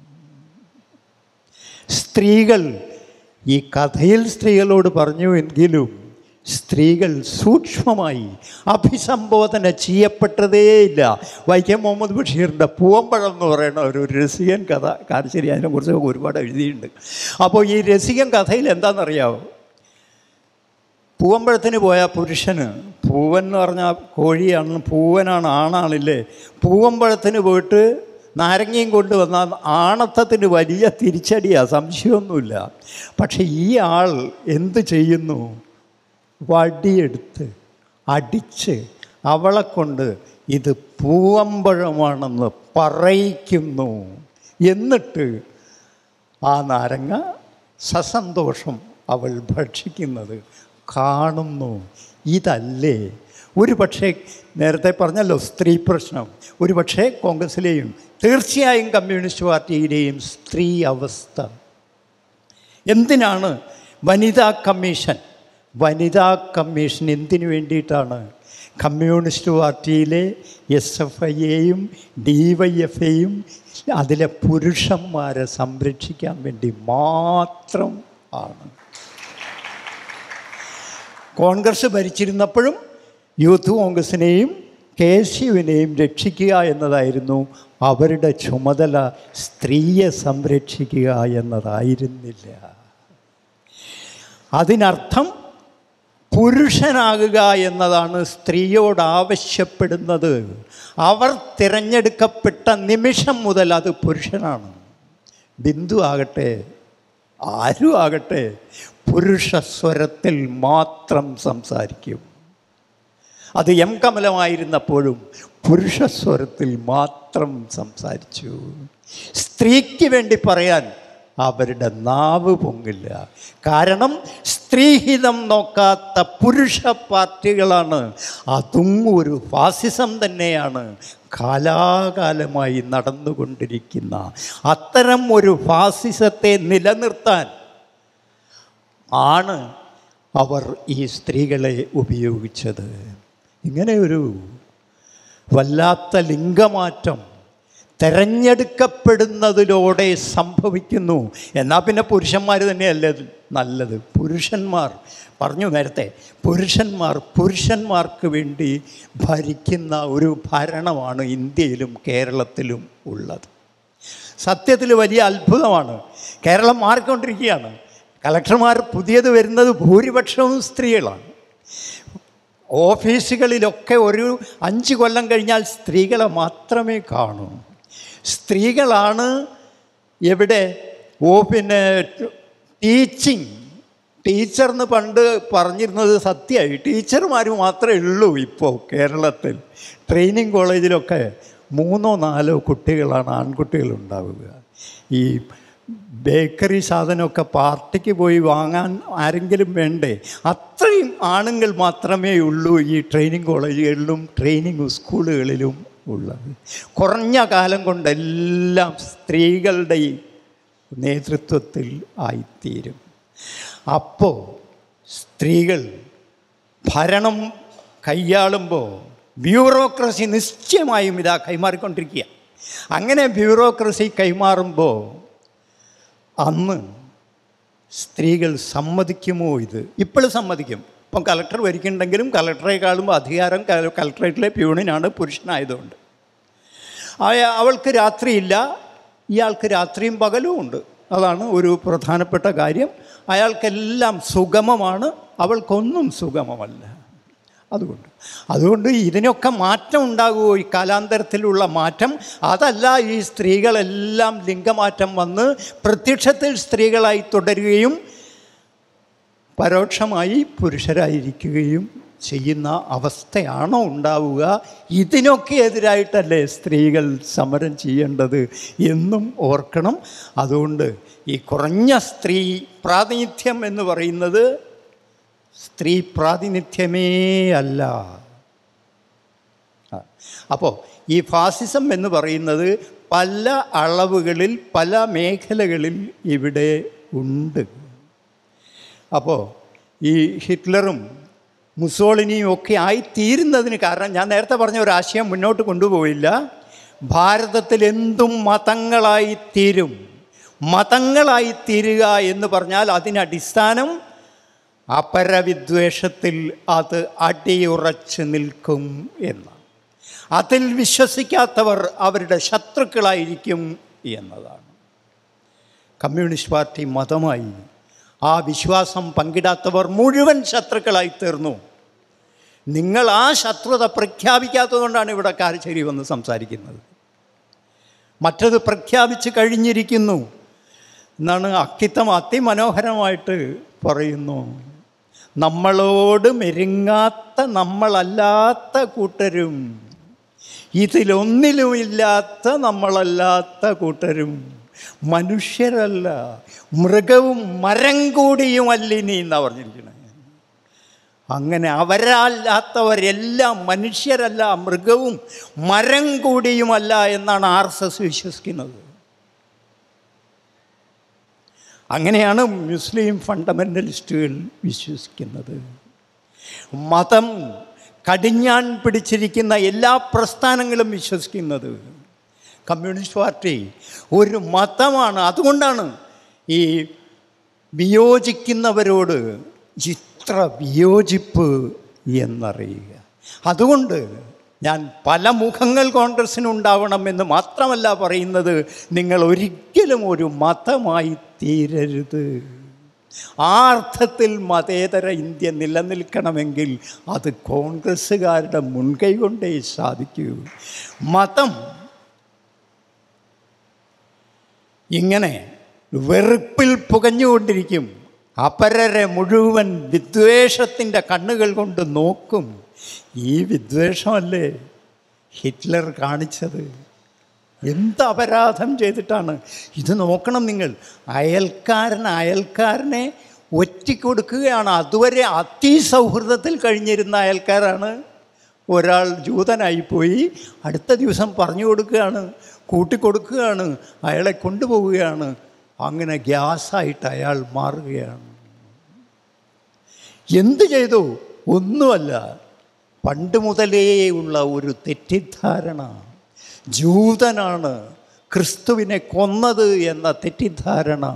സ്ത്രീകൾ ഈ കഥയിൽ സ്ത്രീകളോട് പറഞ്ഞു എങ്കിലും സ്ത്രീകൾ സൂക്ഷ്മമായി അഭിസംബോധന ചെയ്യപ്പെട്ടതേയില്ല വൈക്കം മുഹമ്മദ് ബഷീറിൻ്റെ പൂവമ്പഴം എന്ന് പറയുന്ന ഒരു രസികൻ കഥ കാരശ്ശേരി അതിനെക്കുറിച്ചൊക്കെ ഒരുപാട് എഴുതിയിട്ടുണ്ട് അപ്പോൾ ഈ രസികൻ കഥയിൽ എന്താണെന്നറിയാമോ പൂവമ്പഴത്തിന് പോയ പുരുഷന് പൂവൻ എന്ന് പറഞ്ഞാൽ കോഴിയാണ് പൂവനാണ് ആണാണില്ലേ പൂവമ്പഴത്തിന് പോയിട്ട് നാരങ്ങയും കൊണ്ടുവന്നാൽ ആണത്തത്തിന് വലിയ തിരിച്ചടിയാണ് സംശയമൊന്നുമില്ല പക്ഷെ ഈ ആൾ എന്ത് ചെയ്യുന്നു വടിയെടുത്ത് അടിച്ച് അവളെ കൊണ്ട് ഇത് പൂവമ്പഴമാണെന്ന് പറയിക്കുന്നു എന്നിട്ട് ആ നാരങ്ങ സസന്തോഷം അവൾ ഭക്ഷിക്കുന്നത് കാണുന്നു ഇതല്ലേ ഒരു പക്ഷേ നേരത്തെ പറഞ്ഞല്ലോ സ്ത്രീ പ്രശ്നം ഒരു പക്ഷേ കോൺഗ്രസിലെയും തീർച്ചയായും കമ്മ്യൂണിസ്റ്റ് പാർട്ടിയിലെയും സ്ത്രീ അവസ്ഥ എന്തിനാണ് വനിതാ കമ്മീഷൻ വനിതാ കമ്മീഷൻ എന്തിനു വേണ്ടിയിട്ടാണ് കമ്മ്യൂണിസ്റ്റ് പാർട്ടിയിലെ എസ് എഫ് ഐയെയും ഡി വൈ എഫ് എയും അതിലെ പുരുഷന്മാരെ സംരക്ഷിക്കാൻ വേണ്ടി മാത്രം ആണ് കോൺഗ്രസ് ഭരിച്ചിരുന്നപ്പോഴും യൂത്ത് കോൺഗ്രസിനെയും കെ എസ് യുവിനെയും രക്ഷിക്കുക എന്നതായിരുന്നു അവരുടെ ചുമതല സ്ത്രീയെ സംരക്ഷിക്കുക എന്നതായിരുന്നില്ല അതിനർത്ഥം പുരുഷനാകുക എന്നതാണ് സ്ത്രീയോട് ആവശ്യപ്പെടുന്നത് അവർ തിരഞ്ഞെടുക്കപ്പെട്ട നിമിഷം മുതൽ അത് പുരുഷനാണ് ബിന്ദു ആകട്ടെ ആരും ആകട്ടെ പുരുഷ സ്വരത്തിൽ മാത്രം സംസാരിക്കും അത് എം കമലമായിരുന്നപ്പോഴും പുരുഷ സ്വരത്തിൽ മാത്രം സംസാരിച്ചു സ്ത്രീക്ക് വേണ്ടി പറയാൻ അവരുടെ നാവ് പൊങ്ങില്ല കാരണം സ്ത്രീഹിതം നോക്കാത്ത പുരുഷ പാർട്ടികളാണ് അതും ഒരു ഫാസിസം തന്നെയാണ് കാലാകാലമായി നടന്നുകൊണ്ടിരിക്കുന്ന അത്തരം ഒരു ഫാസിസത്തെ നിലനിർത്താൻ ആണ് അവർ ഈ സ്ത്രീകളെ ഉപയോഗിച്ചത് ഇങ്ങനെ ഒരു വല്ലാത്ത ലിംഗമാറ്റം തെരഞ്ഞെടുക്കപ്പെടുന്നതിലൂടെ സംഭവിക്കുന്നു എന്നാൽ പിന്നെ പുരുഷന്മാർ തന്നെയല്ലേ ഇത് നല്ലത് പുരുഷന്മാർ പറഞ്ഞു നേരത്തെ പുരുഷന്മാർ പുരുഷന്മാർക്ക് വേണ്ടി ഭരിക്കുന്ന ഒരു ഭരണമാണ് ഇന്ത്യയിലും കേരളത്തിലും ഉള്ളത് സത്യത്തിൽ വലിയ അത്ഭുതമാണ് കേരളം മാറിക്കൊണ്ടിരിക്കുകയാണ് കളക്ടർമാർ പുതിയത് വരുന്നത് ഭൂരിപക്ഷവും സ്ത്രീകളാണ് ഓഫീസുകളിലൊക്കെ ഒരു അഞ്ച് കൊല്ലം കഴിഞ്ഞാൽ സ്ത്രീകളെ മാത്രമേ കാണൂ സ്ത്രീകളാണ് എവിടെ ഓ പിന്നെ ടീച്ചിങ് ടീച്ചർന്ന് പണ്ട് പറഞ്ഞിരുന്നത് സത്യമായി ടീച്ചർമാർ മാത്രമേ ഉള്ളൂ ഇപ്പോൾ കേരളത്തിൽ ട്രെയിനിങ് കോളേജിലൊക്കെ മൂന്നോ നാലോ കുട്ടികളാണ് ആൺകുട്ടികൾ ഉണ്ടാവുക ഈ ബേക്കറി സാധനമൊക്കെ പാർട്ടിക്ക് പോയി വാങ്ങാൻ ആരെങ്കിലും വേണ്ടേ അത്രയും ആണുങ്ങൾ മാത്രമേ ഉള്ളൂ ഈ ട്രെയിനിങ് കോളേജുകളിലും ട്രെയിനിങ് സ്കൂളുകളിലും ഉള്ളത് കുറഞ്ഞ കാലം കൊണ്ടെല്ലാം സ്ത്രീകളുടെ ഈ നേതൃത്വത്തിൽ ആയിത്തീരും അപ്പോൾ സ്ത്രീകൾ ഭരണം കൈയാളുമ്പോൾ ബ്യൂറോക്രസി നിശ്ചയമായും ഇതാ കൈമാറിക്കൊണ്ടിരിക്കുക അങ്ങനെ ബ്യൂറോക്രസി കൈമാറുമ്പോൾ അന്ന് സ്ത്രീകൾ സമ്മതിക്കുമോ ഇത് ഇപ്പോഴും സമ്മതിക്കും ഇപ്പം കലക്ടർ ഭരിക്കുന്നുണ്ടെങ്കിലും കലക്ടറെക്കാളും അധികാരം കല- കലക്ടറേറ്റിലെ പ്യൂണിനാണ് പുരുഷനായതുകൊണ്ട് അയ- അവൾക്ക് രാത്രിയില്ല ഇയാൾക്ക് രാത്രിയും പകലും ഉണ്ട് അതാണ് ഒരു പ്രധാനപ്പെട്ട കാര്യം അയാൾക്കെല്ലാം സുഗമമാണ് അവൾക്കൊന്നും സുഗമമല്ല അതുകൊണ്ട് അതുകൊണ്ട് ഇതിനൊക്കെ മാറ്റം ഉണ്ടാകുമോ ഈ കാലാന്തരത്തിലുള്ള മാറ്റം അതല്ല ഈ സ്ത്രീകളെല്ലാം ലിംഗമാറ്റം വന്ന് പ്രത്യക്ഷത്തിൽ സ്ത്രീകളായി തുടരുകയും പരോക്ഷമായി പുരുഷരായിരിക്കുകയും ചെയ്യുന്ന അവസ്ഥയാണോ ഉണ്ടാവുക ഇതിനൊക്കെ എതിരായിട്ടല്ലേ സ്ത്രീകൾ സമരം ചെയ്യേണ്ടത് എന്നും ഓർക്കണം അതുകൊണ്ട് ഈ കുറഞ്ഞ സ്ത്രീ പ്രാതിനിധ്യം എന്ന് പറയുന്നത് സ്ത്രീ പ്രാതിനിധ്യമേ അല്ല അപ്പോൾ ഈ ഫാസിസം എന്ന് പറയുന്നത് പല അളവുകളിൽ പല മേഖലകളിൽ ഇവിടെ ഉണ്ട് അപ്പോൾ ഈ ഹിറ്റ്ലറും മുസോളിനിയും ഒക്കെ ആയിത്തീരുന്നതിന് കാരണം ഞാൻ നേരത്തെ പറഞ്ഞ ഒരു ആശയം മുന്നോട്ട് കൊണ്ടുപോയില്ല ഭാരതത്തിൽ എന്തും മതങ്ങളായി തീരും മതങ്ങളായി തീരുക എന്ന് പറഞ്ഞാൽ അതിനടിസ്ഥാനം അപരവിദ്വേഷത്തിൽ അത് അടിയുറച്ച് നിൽക്കും എന്ന് അതിൽ വിശ്വസിക്കാത്തവർ അവരുടെ ശത്രുക്കളായിരിക്കും എന്നതാണ് കമ്മ്യൂണിസ്റ്റ് പാർട്ടി മതമായി ആ വിശ്വാസം പങ്കിടാത്തവർ മുഴുവൻ ശത്രുക്കളായി തീർന്നു നിങ്ങൾ ആ ശത്രുത പ്രഖ്യാപിക്കാത്തതുകൊണ്ടാണ് ഇവിടെ കാരശ്ശേരി വന്ന് സംസാരിക്കുന്നത് മറ്റത് പ്രഖ്യാപിച്ച് കഴിഞ്ഞിരിക്കുന്നു എന്നാണ് അക്കിത്തം അതിമനോഹരമായിട്ട് പറയുന്നു നമ്മളോട് മെരുങ്ങാത്ത നമ്മളല്ലാത്ത കൂട്ടരും ഇതിലൊന്നിലുമില്ലാത്ത നമ്മളല്ലാത്ത കൂട്ടരും മനുഷ്യരല്ല മൃഗവും മരം കൂടിയുമല്ലിനി എന്നാ പറഞ്ഞിരിക്കുന്നത് അങ്ങനെ അവരല്ലാത്തവരെല്ലാം മനുഷ്യരല്ല മൃഗവും മരം കൂടിയുമല്ല എന്നാണ് ആർ എസ് എസ് വിശ്വസിക്കുന്നത് അങ്ങനെയാണ് മുസ്ലിം ഫണ്ടമെൻ്റലിസ്റ്റുകൾ വിശ്വസിക്കുന്നത് മതം കടിഞ്ഞാൻ പിടിച്ചിരിക്കുന്ന എല്ലാ പ്രസ്ഥാനങ്ങളും വിശ്വസിക്കുന്നത് കമ്മ്യൂണിസ്റ്റ് പാർട്ടി ഒരു മതമാണ് അതുകൊണ്ടാണ് ഈ വിയോജിക്കുന്നവരോട് ഇത്ര വിയോജിപ്പ് എന്നറിയുക അതുകൊണ്ട് ഞാൻ പല മുഖങ്ങൾ കോൺഗ്രസ്സിനുണ്ടാവണമെന്ന് മാത്രമല്ല പറയുന്നത് നിങ്ങൾ ഒരിക്കലും ഒരു മതമായി തീരരുത് ആ അർത്ഥത്തിൽ മതേതര ഇന്ത്യ നിലനിൽക്കണമെങ്കിൽ അത് കോൺഗ്രസ്സുകാരുടെ മുൻകൈ കൊണ്ടേ സാധിക്കൂ മതം ഇങ്ങനെ വെറുപ്പിൽ പുകഞ്ഞുകൊണ്ടിരിക്കും അപരരെ മുഴുവൻ വിദ്വേഷത്തിൻ്റെ കണ്ണുകൾ കൊണ്ട് നോക്കും ഈ വിദ്വേഷമല്ലേ ഹിറ്റ്ലർ കാണിച്ചത് എന്ത് അപരാധം ചെയ്തിട്ടാണ് ഇത് നോക്കണം നിങ്ങൾ അയൽക്കാരൻ അയൽക്കാരനെ ഒറ്റിക്കൊടുക്കുകയാണ് അതുവരെ അതിസൗഹൃദത്തിൽ കഴിഞ്ഞിരുന്ന അയൽക്കാരാണ് ഒരാൾ ജൂതനായിപ്പോയി അടുത്ത ദിവസം പറഞ്ഞു കൊടുക്കുകയാണ് കൂട്ടിക്കൊടുക്കുകയാണ് അയാളെ കൊണ്ടുപോവുകയാണ് അങ്ങനെ ഗ്യാസായിട്ട് അയാൾ മാറുകയാണ് എന്ത് ചെയ്തു ഒന്നുമല്ല പണ്ട് മുതലേ ഉള്ള ഒരു തെറ്റിദ്ധാരണ ജൂതനാണ് ക്രിസ്തുവിനെ കൊന്നത് എന്ന തെറ്റിദ്ധാരണ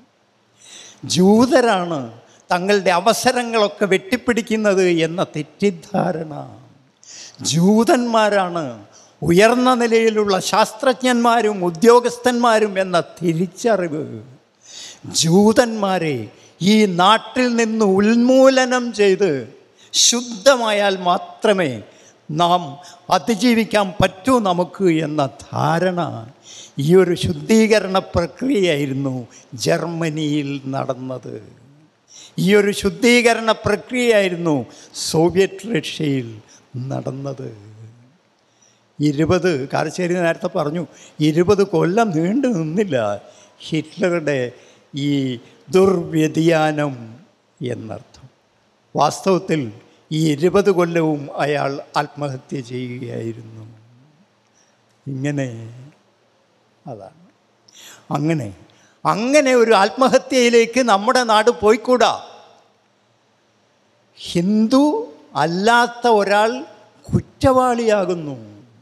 ജൂതരാണ് തങ്ങളുടെ അവസരങ്ങളൊക്കെ വെട്ടിപ്പിടിക്കുന്നത് എന്ന തെറ്റിദ്ധാരണ ജൂതന്മാരാണ് ഉയർന്ന നിലയിലുള്ള ശാസ്ത്രജ്ഞന്മാരും ഉദ്യോഗസ്ഥന്മാരും എന്ന തിരിച്ചറിവ് ജൂതന്മാരെ ഈ നാട്ടിൽ നിന്ന് ഉന്മൂലനം ചെയ്ത് ശുദ്ധമായാൽ മാത്രമേ നാം അതിജീവിക്കാൻ പറ്റൂ നമുക്ക് എന്ന ധാരണ ഈ ഒരു ശുദ്ധീകരണ പ്രക്രിയയായിരുന്നു ജർമ്മനിയിൽ നടന്നത് ഈ ഒരു ശുദ്ധീകരണ പ്രക്രിയയായിരുന്നു സോവിയറ്റ് റഷ്യയിൽ നടന്നത് ഇരുപത് കാരശ്ശേരി നേരത്തെ പറഞ്ഞു ഇരുപത് കൊല്ലം നീണ്ടു നിന്നില്ല ഹിറ്റ്ലറുടെ ഈ ദുർവ്യതിയാനം എന്നർത്ഥം വാസ്തവത്തിൽ ഈ ഇരുപത് കൊല്ലവും അയാൾ ആത്മഹത്യ ചെയ്യുകയായിരുന്നു ഇങ്ങനെ അതാണ് അങ്ങനെ അങ്ങനെ ഒരു ആത്മഹത്യയിലേക്ക് നമ്മുടെ നാട് പോയിക്കൂടാ ഹിന്ദു അല്ലാത്ത ഒരാൾ കുറ്റവാളിയാകുന്നു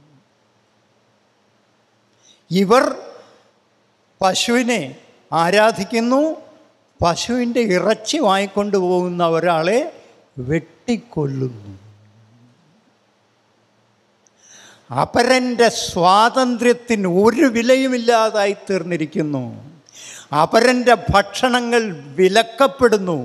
ഇവർ പശുവിനെ ആരാധിക്കുന്നു പശുവിൻ്റെ ഇറച്ചി വാങ്ങിക്കൊണ്ട് പോകുന്ന ഒരാളെ വെട്ടിക്കൊല്ലുന്നു അപരൻ്റെ സ്വാതന്ത്ര്യത്തിന് ഒരു വിലയുമില്ലാതായി തീർന്നിരിക്കുന്നു അപരൻ്റെ ഭക്ഷണങ്ങൾ വിലക്കപ്പെടുന്നു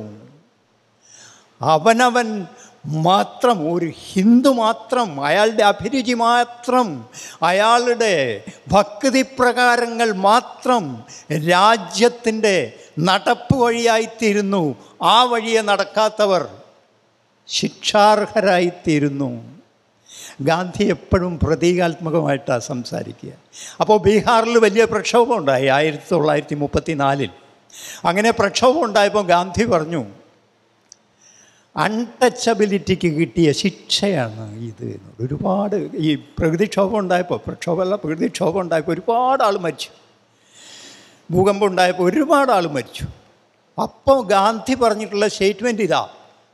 അവനവൻ മാത്രം ഒരു ഹിന്ദു മാത്രം അയാളുടെ അഭിരുചി മാത്രം അയാളുടെ ഭക്തി പ്രകാരങ്ങൾ മാത്രം രാജ്യത്തിൻ്റെ നടപ്പ് വഴിയായിത്തീരുന്നു ആ വഴിയെ നടക്കാത്തവർ ശിക്ഷാർഹരായിത്തീരുന്നു ഗാന്ധി എപ്പോഴും പ്രതീകാത്മകമായിട്ടാണ് സംസാരിക്കുക അപ്പോൾ ബീഹാറിൽ വലിയ പ്രക്ഷോഭം ഉണ്ടായി ആയിരത്തി തൊള്ളായിരത്തി മുപ്പത്തി നാലിൽ അങ്ങനെ പ്രക്ഷോഭം ഉണ്ടായപ്പോൾ ഗാന്ധി പറഞ്ഞു അൺടച്ചബിലിറ്റിക്ക് കിട്ടിയ ശിക്ഷയാണ് ഇത് എന്നുള്ളത് ഒരുപാട് ഈ പ്രകൃതിക്ഷോഭം ഉണ്ടായപ്പോൾ പ്രക്ഷോഭമല്ല പ്രകൃതിക്ഷോഭം ഉണ്ടായപ്പോൾ ഒരുപാട് ആൾ മരിച്ചു ഭൂകമ്പം ഉണ്ടായപ്പോൾ ഒരുപാട് ആൾ മരിച്ചു അപ്പോൾ ഗാന്ധി പറഞ്ഞിട്ടുള്ള സ്റ്റേറ്റ്മെൻറ്റ് ഇതാ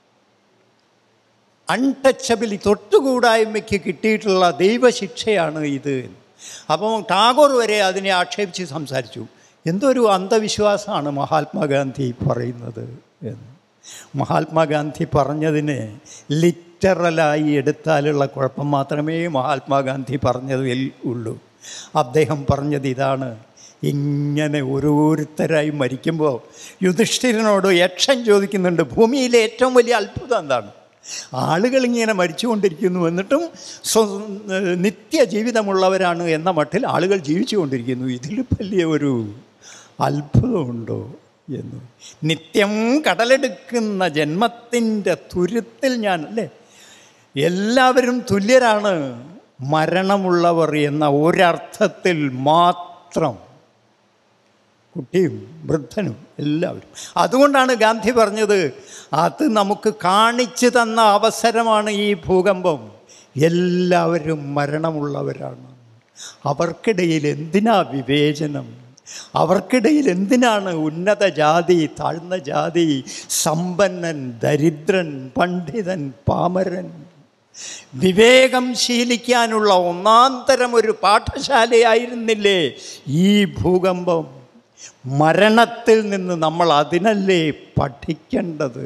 അൺടച്ചബിലി തൊട്ടുകൂടായ്മയ്ക്ക് കിട്ടിയിട്ടുള്ള ദൈവശിക്ഷയാണ് ഇത് അപ്പം ടാഗോർ വരെ അതിനെ ആക്ഷേപിച്ച് സംസാരിച്ചു എന്തൊരു അന്ധവിശ്വാസമാണ് മഹാത്മാഗാന്ധി പറയുന്നത് എന്ന് മഹാത്മാഗാന്ധി പറഞ്ഞതിനെ ലിറ്ററലായി എടുത്താലുള്ള കുഴപ്പം മാത്രമേ മഹാത്മാഗാന്ധി പറഞ്ഞതിൽ ഉള്ളൂ അദ്ദേഹം പറഞ്ഞത് ഇതാണ് ഇങ്ങനെ ഓരോരുത്തരായി മരിക്കുമ്പോൾ യുധിഷ്ഠിരനോട് യക്ഷൻ ചോദിക്കുന്നുണ്ട് ഭൂമിയിലെ ഏറ്റവും വലിയ അത്ഭുതം എന്താണ് ആളുകൾ ഇങ്ങനെ മരിച്ചുകൊണ്ടിരിക്കുന്നു എന്നിട്ടും സ്വ നിത്യജീവിതമുള്ളവരാണ് എന്ന മട്ടിൽ ആളുകൾ ജീവിച്ചുകൊണ്ടിരിക്കുന്നു ഇതിൽ വലിയ ഒരു അത്ഭുതമുണ്ടോ എന്ന് നിത്യം കടലെടുക്കുന്ന ജന്മത്തിൻ്റെ തുരുത്തിൽ ഞാൻ അല്ലേ എല്ലാവരും തുല്യരാണ് മരണമുള്ളവർ എന്ന ഒരർത്ഥത്തിൽ മാത്രം കുട്ടിയും വൃദ്ധനും എല്ലാവരും അതുകൊണ്ടാണ് ഗാന്ധി പറഞ്ഞത് അത് നമുക്ക് കാണിച്ചു തന്ന അവസരമാണ് ഈ ഭൂകമ്പം എല്ലാവരും മരണമുള്ളവരാണ് അവർക്കിടയിൽ എന്തിനാ വിവേചനം അവർക്കിടയിൽ എന്തിനാണ് ഉന്നത ജാതി താഴ്ന്ന ജാതി സമ്പന്നൻ ദരിദ്രൻ പണ്ഡിതൻ പാമരൻ വിവേകം ശീലിക്കാനുള്ള ഒന്നാം തരം ഒരു പാഠശാലയായിരുന്നില്ലേ ഈ ഭൂകമ്പം മരണത്തിൽ നിന്ന് നമ്മൾ അതിനല്ലേ പഠിക്കേണ്ടത്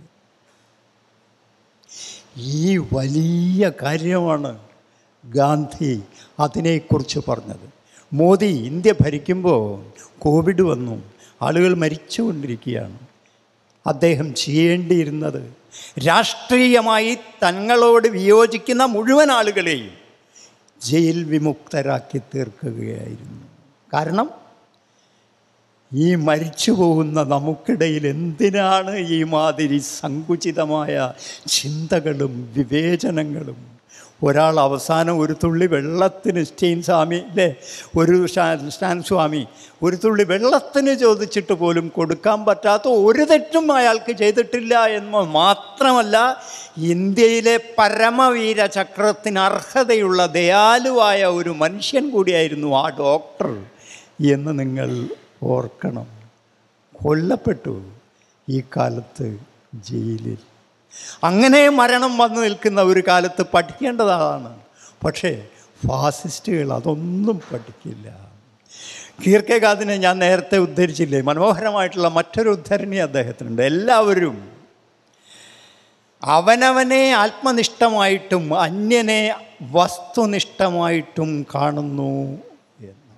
ഈ വലിയ കാര്യമാണ് ഗാന്ധി അതിനെക്കുറിച്ച് പറഞ്ഞത് മോദി ഇന്ത്യ ഭരിക്കുമ്പോൾ കോവിഡ് വന്നു ആളുകൾ മരിച്ചുകൊണ്ടിരിക്കുകയാണ് അദ്ദേഹം ചെയ്യേണ്ടിയിരുന്നത് രാഷ്ട്രീയമായി തങ്ങളോട് വിയോജിക്കുന്ന മുഴുവൻ ആളുകളെയും ജയിൽ വിമുക്തരാക്കി തീർക്കുകയായിരുന്നു കാരണം ഈ മരിച്ചു പോകുന്ന നമുക്കിടയിൽ എന്തിനാണ് ഈ മാതിരി സങ്കുചിതമായ ചിന്തകളും വിവേചനങ്ങളും ഒരാൾ അവസാനം ഒരു തുള്ളി വെള്ളത്തിന് സ്റ്റെയിൻ സ്വാമി അല്ലേ ഒരു സ്റ്റാൻ സ്റ്റാൻ സ്വാമി ഒരു തുള്ളി വെള്ളത്തിന് ചോദിച്ചിട്ട് പോലും കൊടുക്കാൻ പറ്റാത്ത ഒരു തെറ്റും അയാൾക്ക് ചെയ്തിട്ടില്ല എന്ന് മാത്രമല്ല ഇന്ത്യയിലെ പരമവീര ചക്രത്തിന് അർഹതയുള്ള ദയാലുവായ ഒരു മനുഷ്യൻ കൂടിയായിരുന്നു ആ ഡോക്ടർ എന്ന് നിങ്ങൾ ഓർക്കണം കൊല്ലപ്പെട്ടു ഈ കാലത്ത് ജയിലിൽ അങ്ങനെ മരണം വന്നു നിൽക്കുന്ന ഒരു കാലത്ത് പഠിക്കേണ്ടതാണ് പക്ഷേ ഫാസിസ്റ്റുകൾ അതൊന്നും പഠിക്കില്ല കീർക്കെഗാദിനെ ഞാൻ നേരത്തെ ഉദ്ധരിച്ചില്ലേ മനോഹരമായിട്ടുള്ള മറ്റൊരു ഉദ്ധരണി അദ്ദേഹത്തിനുണ്ട് എല്ലാവരും അവനവനെ ആത്മനിഷ്ഠമായിട്ടും അന്യനെ വസ്തുനിഷ്ഠമായിട്ടും കാണുന്നു എന്ന്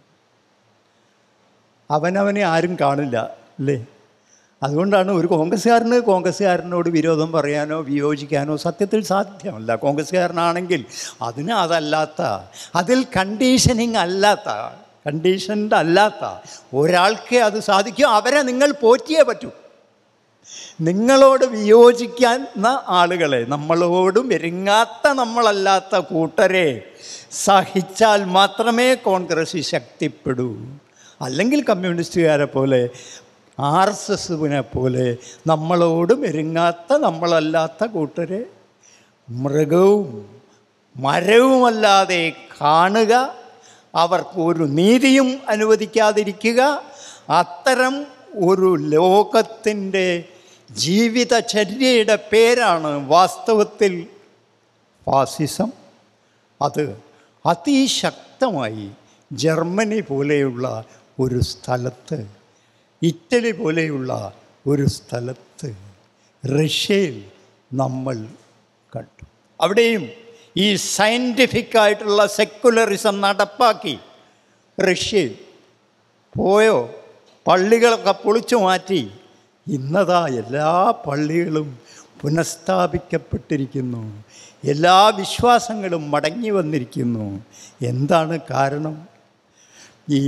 അവനവനെ ആരും കാണില്ല അല്ലേ അതുകൊണ്ടാണ് ഒരു കോൺഗ്രസ്സുകാരന് കോൺഗ്രസ്സുകാരനോട് വിരോധം പറയാനോ വിയോജിക്കാനോ സത്യത്തിൽ സാധ്യമല്ല കോൺഗ്രസ്സുകാരനാണെങ്കിൽ അതിന് അതല്ലാത്ത അതിൽ കണ്ടീഷനിങ് അല്ലാത്ത കണ്ടീഷൻഡ് അല്ലാത്ത ഒരാൾക്കേ അത് സാധിക്കും അവരെ നിങ്ങൾ പോറ്റിയേ പറ്റൂ നിങ്ങളോട് വിയോജിക്കുന്ന ആളുകളെ നമ്മളോടും എരുങ്ങാത്ത നമ്മളല്ലാത്ത കൂട്ടരെ സഹിച്ചാൽ മാത്രമേ കോൺഗ്രസ് ശക്തിപ്പെടൂ അല്ലെങ്കിൽ കമ്മ്യൂണിസ്റ്റുകാരെ പോലെ ആർ എസ് എസിനെ പോലെ നമ്മളോടും എരുങ്ങാത്ത നമ്മളല്ലാത്ത കൂട്ടരെ മൃഗവും മരവുമല്ലാതെ കാണുക അവർക്ക് ഒരു നീതിയും അനുവദിക്കാതിരിക്കുക അത്തരം ഒരു ലോകത്തിൻ്റെ ജീവിതചര്യയുടെ പേരാണ് വാസ്തവത്തിൽ ഫാസിസം അത് അതിശക്തമായി ജർമ്മനി പോലെയുള്ള ഒരു സ്ഥലത്ത് ഇറ്റലി പോലെയുള്ള ഒരു സ്ഥലത്ത് റഷ്യയിൽ നമ്മൾ കണ്ടു അവിടെയും ഈ സയൻറ്റിഫിക് ആയിട്ടുള്ള സെക്കുലറിസം നടപ്പാക്കി റഷ്യയിൽ പോയോ പള്ളികളൊക്കെ പൊളിച്ചു മാറ്റി ഇന്നതാ എല്ലാ പള്ളികളും പുനഃസ്ഥാപിക്കപ്പെട്ടിരിക്കുന്നു എല്ലാ വിശ്വാസങ്ങളും മടങ്ങി വന്നിരിക്കുന്നു എന്താണ് കാരണം ഈ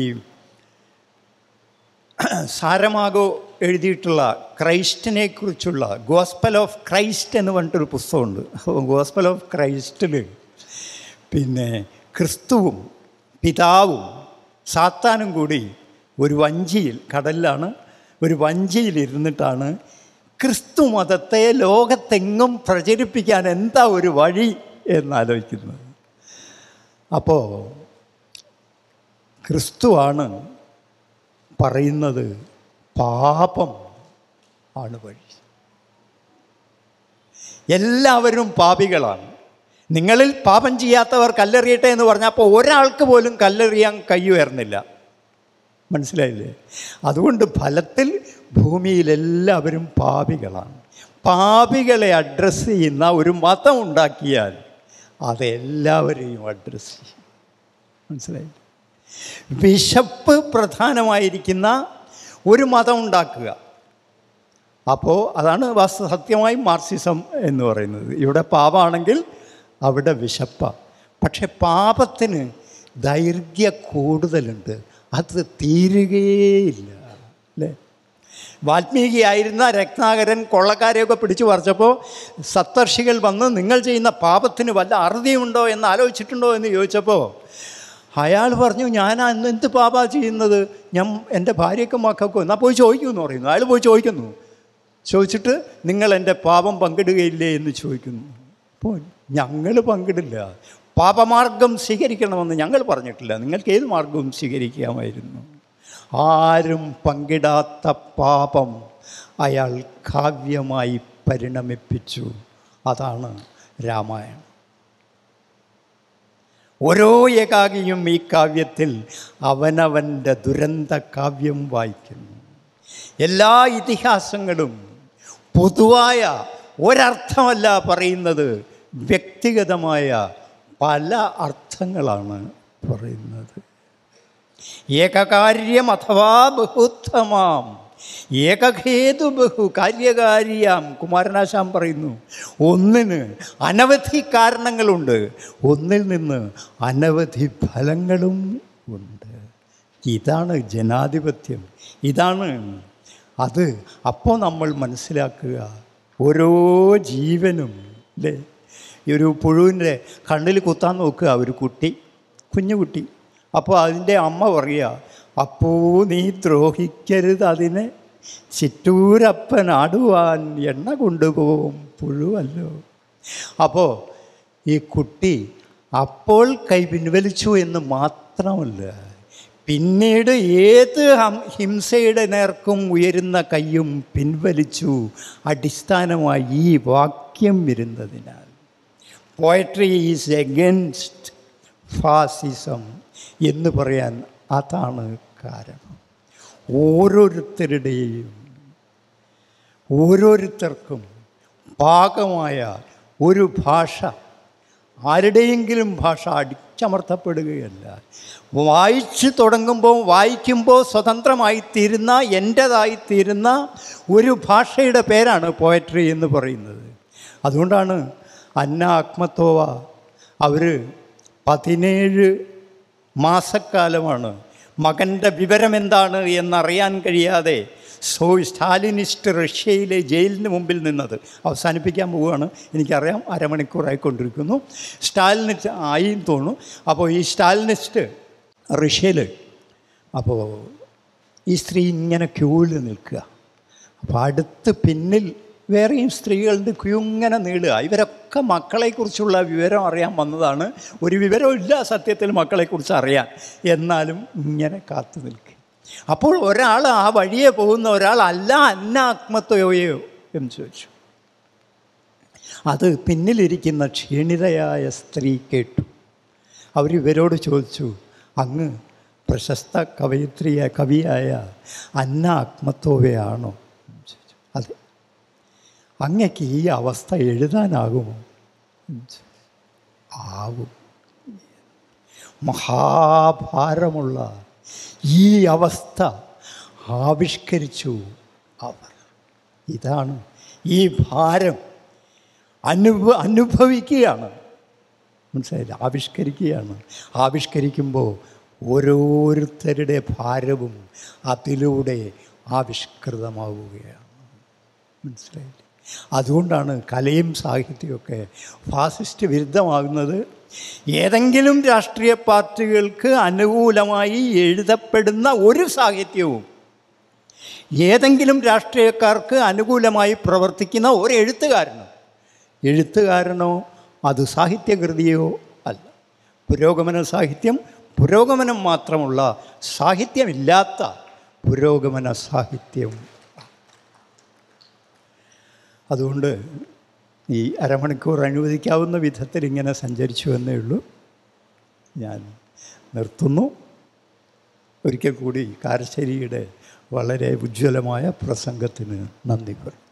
സാരമാഗോ എഴുതിയിട്ടുള്ള ക്രൈസ്റ്റിനെ കുറിച്ചുള്ള ഗോസ്പൽ ഓഫ് ക്രൈസ്റ്റ് എന്ന് പറഞ്ഞിട്ടൊരു പുസ്തകമുണ്ട് ഗോസ്പൽ ഓഫ് ക്രൈസ്റ്റിൽ പിന്നെ ക്രിസ്തുവും പിതാവും സാത്താനും കൂടി ഒരു വഞ്ചിയിൽ കടലിലാണ് ഒരു വഞ്ചിയിൽ ഇരുന്നിട്ടാണ് ക്രിസ്തു മതത്തെ ലോകത്തെങ്ങും പ്രചരിപ്പിക്കാൻ എന്താ ഒരു വഴി എന്നാലോചിക്കുന്നത് അപ്പോൾ ക്രിസ്തുവാണ് പറയുന്നത് പാപം ആണ് വഴി എല്ലാവരും പാപികളാണ് നിങ്ങളിൽ പാപം ചെയ്യാത്തവർ കല്ലെറിയട്ടെ എന്ന് പറഞ്ഞപ്പോൾ ഒരാൾക്ക് പോലും കല്ലെറിയാൻ കൈ ഉയർന്നില്ല മനസ്സിലായില്ലേ അതുകൊണ്ട് ഫലത്തിൽ ഭൂമിയിലെല്ലാവരും പാപികളാണ് പാപികളെ അഡ്രസ്സ് ചെയ്യുന്ന ഒരു മതം ഉണ്ടാക്കിയാൽ അതെല്ലാവരെയും അഡ്രസ്സ് ചെയ്യും മനസ്സിലായില്ലേ വിശപ്പ് പ്രധാനമായിരിക്കുന്ന ഒരു മതം ഉണ്ടാക്കുക അപ്പോൾ അതാണ് വാസ്തു സത്യമായും മാർക്സിസം എന്ന് പറയുന്നത് ഇവിടെ പാപമാണെങ്കിൽ അവിടെ വിശപ്പ പക്ഷെ പാപത്തിന് ദൈർഘ്യ കൂടുതലുണ്ട് അത് തീരുകയില്ല അല്ലേ വാൽമീകിയായിരുന്ന രത്നാകരൻ കൊള്ളക്കാരെയൊക്കെ പിടിച്ചു പറിച്ചപ്പോൾ സപ്തർഷികൾ വന്ന് നിങ്ങൾ ചെയ്യുന്ന പാപത്തിന് വല്ല അറുതിയുണ്ടോ എന്ന് ആലോചിച്ചിട്ടുണ്ടോ എന്ന് ചോദിച്ചപ്പോൾ അയാൾ പറഞ്ഞു ഞാൻ അന്ന് എന്ത് പാപാ ചെയ്യുന്നത് ഞാൻ എൻ്റെ ഭാര്യയ്ക്കും മക്കൾക്കും എന്നാൽ പോയി ചോദിക്കൂ എന്ന് പറയുന്നു അയാൾ പോയി ചോദിക്കുന്നു ചോദിച്ചിട്ട് നിങ്ങൾ എൻ്റെ പാപം പങ്കിടുകയില്ലേ എന്ന് ചോദിക്കുന്നു അപ്പോൾ ഞങ്ങൾ പങ്കിടില്ല പാപമാർഗം സ്വീകരിക്കണമെന്ന് ഞങ്ങൾ പറഞ്ഞിട്ടില്ല നിങ്ങൾക്ക് ഏത് മാർഗവും സ്വീകരിക്കാമായിരുന്നു ആരും പങ്കിടാത്ത പാപം അയാൾ കാവ്യമായി പരിണമിപ്പിച്ചു അതാണ് രാമായണം ഓരോ ഏകാകിയും ഈ കാവ്യത്തിൽ അവനവൻ്റെ ദുരന്ത കാവ്യം വായിക്കുന്നു എല്ലാ ഇതിഹാസങ്ങളും പൊതുവായ ഒരർത്ഥമല്ല പറയുന്നത് വ്യക്തിഗതമായ പല അർത്ഥങ്ങളാണ് പറയുന്നത് ഏകകാര്യം അഥവാ ബഹുത്തമാം ഏകഹേതു ബഹു കാര്യകാരിയാം കുമാരനാശാൻ പറയുന്നു ഒന്നിന് അനവധി കാരണങ്ങളുണ്ട് ഒന്നിൽ നിന്ന് അനവധി ഫലങ്ങളും ഉണ്ട് ഇതാണ് ജനാധിപത്യം ഇതാണ് അത് അപ്പോൾ നമ്മൾ മനസ്സിലാക്കുക ഓരോ ജീവനും അല്ലേ ഈ ഒരു പുഴുവിൻ്റെ കണ്ണിൽ കുത്താൻ നോക്കുക ഒരു കുട്ടി കുഞ്ഞു കുട്ടി അപ്പോൾ അതിൻ്റെ അമ്മ പറയുക അപ്പോ നീ ദ്രോഹിക്കരുത് അതിനെ ചിറ്റൂരപ്പൻ ആടുവാൻ എണ്ണ കൊണ്ടുപോകും പുഴുവല്ലോ അപ്പോൾ ഈ കുട്ടി അപ്പോൾ കൈ പിൻവലിച്ചു എന്ന് മാത്രമല്ല പിന്നീട് ഏത് ഹം- ഹിംസയുടെ നേർക്കും ഉയരുന്ന കൈയും പിൻവലിച്ചു അടിസ്ഥാനമായി ഈ വാക്യം വരുന്നതിനാൽ പോയട്രി ഈസ് എഗൻസ്റ്റ് ഫാസിസം എന്ന് പറയാൻ അതാണ് കാരണം ഓരോരുത്തരുടെയും ഓരോരുത്തർക്കും പാകമായ ഒരു ഭാഷ ആരുടെയെങ്കിലും ഭാഷ അടിച്ചമർത്തപ്പെടുകയല്ല വായിച്ചു തുടങ്ങുമ്പോൾ വായിക്കുമ്പോൾ സ്വതന്ത്രമായിത്തീരുന്ന എൻ്റേതായിത്തീരുന്ന ഒരു ഭാഷയുടെ പേരാണ് പോയട്രി എന്ന് പറയുന്നത് അതുകൊണ്ടാണ് അന്ന അക്മത്തോവ അവർ പതിനേഴ് മാസക്കാലമാണ് മകൻ്റെ വിവരം എന്താണ് എന്നറിയാൻ കഴിയാതെ സോ സ്റ്റാലിനിസ്റ്റ് റഷ്യയിലെ ജയിലിന് മുമ്പിൽ നിന്നത് അവസാനിപ്പിക്കാൻ പോവുകയാണ് എനിക്കറിയാം അരമണിക്കൂറായിക്കൊണ്ടിരിക്കുന്നു സ്റ്റാലിനിസ്റ്റ് ആയിന്ന് തോന്നുന്നു അപ്പോൾ ഈ സ്റ്റാലിനിസ്റ്റ് റഷ്യയിൽ അപ്പോൾ ഈ സ്ത്രീ ഇങ്ങനെ ക്യൂവിൽ നിൽക്കുക അപ്പോൾ അടുത്ത് പിന്നിൽ വേറെയും സ്ത്രീകളുടെ ക്യൂ ഇങ്ങനെ നീളുക ഇവരൊക്കെ മക്കളെക്കുറിച്ചുള്ള വിവരം അറിയാൻ വന്നതാണ് ഒരു വിവരവും ഇല്ല സത്യത്തിൽ മക്കളെക്കുറിച്ച് അറിയാൻ എന്നാലും ഇങ്ങനെ കാത്തു നിൽക്കുക അപ്പോൾ ഒരാൾ ആ വഴിയെ പോകുന്ന ഒരാൾ അല്ല അന്ന ആത്മത്വയോ എന്ന് ചോദിച്ചു അത് പിന്നിലിരിക്കുന്ന ക്ഷീണിതയായ സ്ത്രീ കേട്ടു അവർ ഇവരോട് ചോദിച്ചു അങ്ങ് പ്രശസ്ത കവയിത്രിയ കവിയായ അന്ന ആത്മത്തോവയാണോ എന്ന് ചോദിച്ചു അതെ അങ്ങക്ക് ഈ അവസ്ഥ എഴുതാനാകുമോ എന്ന് ചോദിച്ചു. ആവും മഹാഭാരമുള്ള ഈ അവസ്ഥ ആവിഷ്കരിച്ചു അവർ ഇതാണ് ഈ ഭാരം അനുഭ അനുഭവിക്കുകയാണ് മനസ്സിലായില്ല ആവിഷ്കരിക്കുകയാണ് ആവിഷ്കരിക്കുമ്പോൾ ഓരോരുത്തരുടെ ഭാരവും അതിലൂടെ ആവിഷ്കൃതമാവുകയാണ് മനസ്സിലായില്ലേ അതുകൊണ്ടാണ് കലയും സാഹിത്യമൊക്കെ ഫാസിസ്റ്റ് വിരുദ്ധമാകുന്നത് ഏതെങ്കിലും രാഷ്ട്രീയ പാർട്ടികൾക്ക് അനുകൂലമായി എഴുതപ്പെടുന്ന ഒരു സാഹിത്യവും ഏതെങ്കിലും രാഷ്ട്രീയക്കാർക്ക് അനുകൂലമായി പ്രവർത്തിക്കുന്ന ഒരു എഴുത്തുകാരനോ എഴുത്തുകാരനോ അത് സാഹിത്യകൃതിയോ അല്ല പുരോഗമന സാഹിത്യം പുരോഗമനം മാത്രമുള്ള സാഹിത്യമില്ലാത്ത പുരോഗമന സാഹിത്യം അതുകൊണ്ട് ഈ അരമണിക്കൂർ അനുവദിക്കാവുന്ന വിധത്തിൽ ഇങ്ങനെ സഞ്ചരിച്ചു എന്നേ ഉള്ളൂ ഞാൻ നിർത്തുന്നു ഒരിക്കൽ കൂടി കാരശ്ശേരിയുടെ വളരെ ഉജ്ജ്വലമായ പ്രസംഗത്തിന് നന്ദി പറയും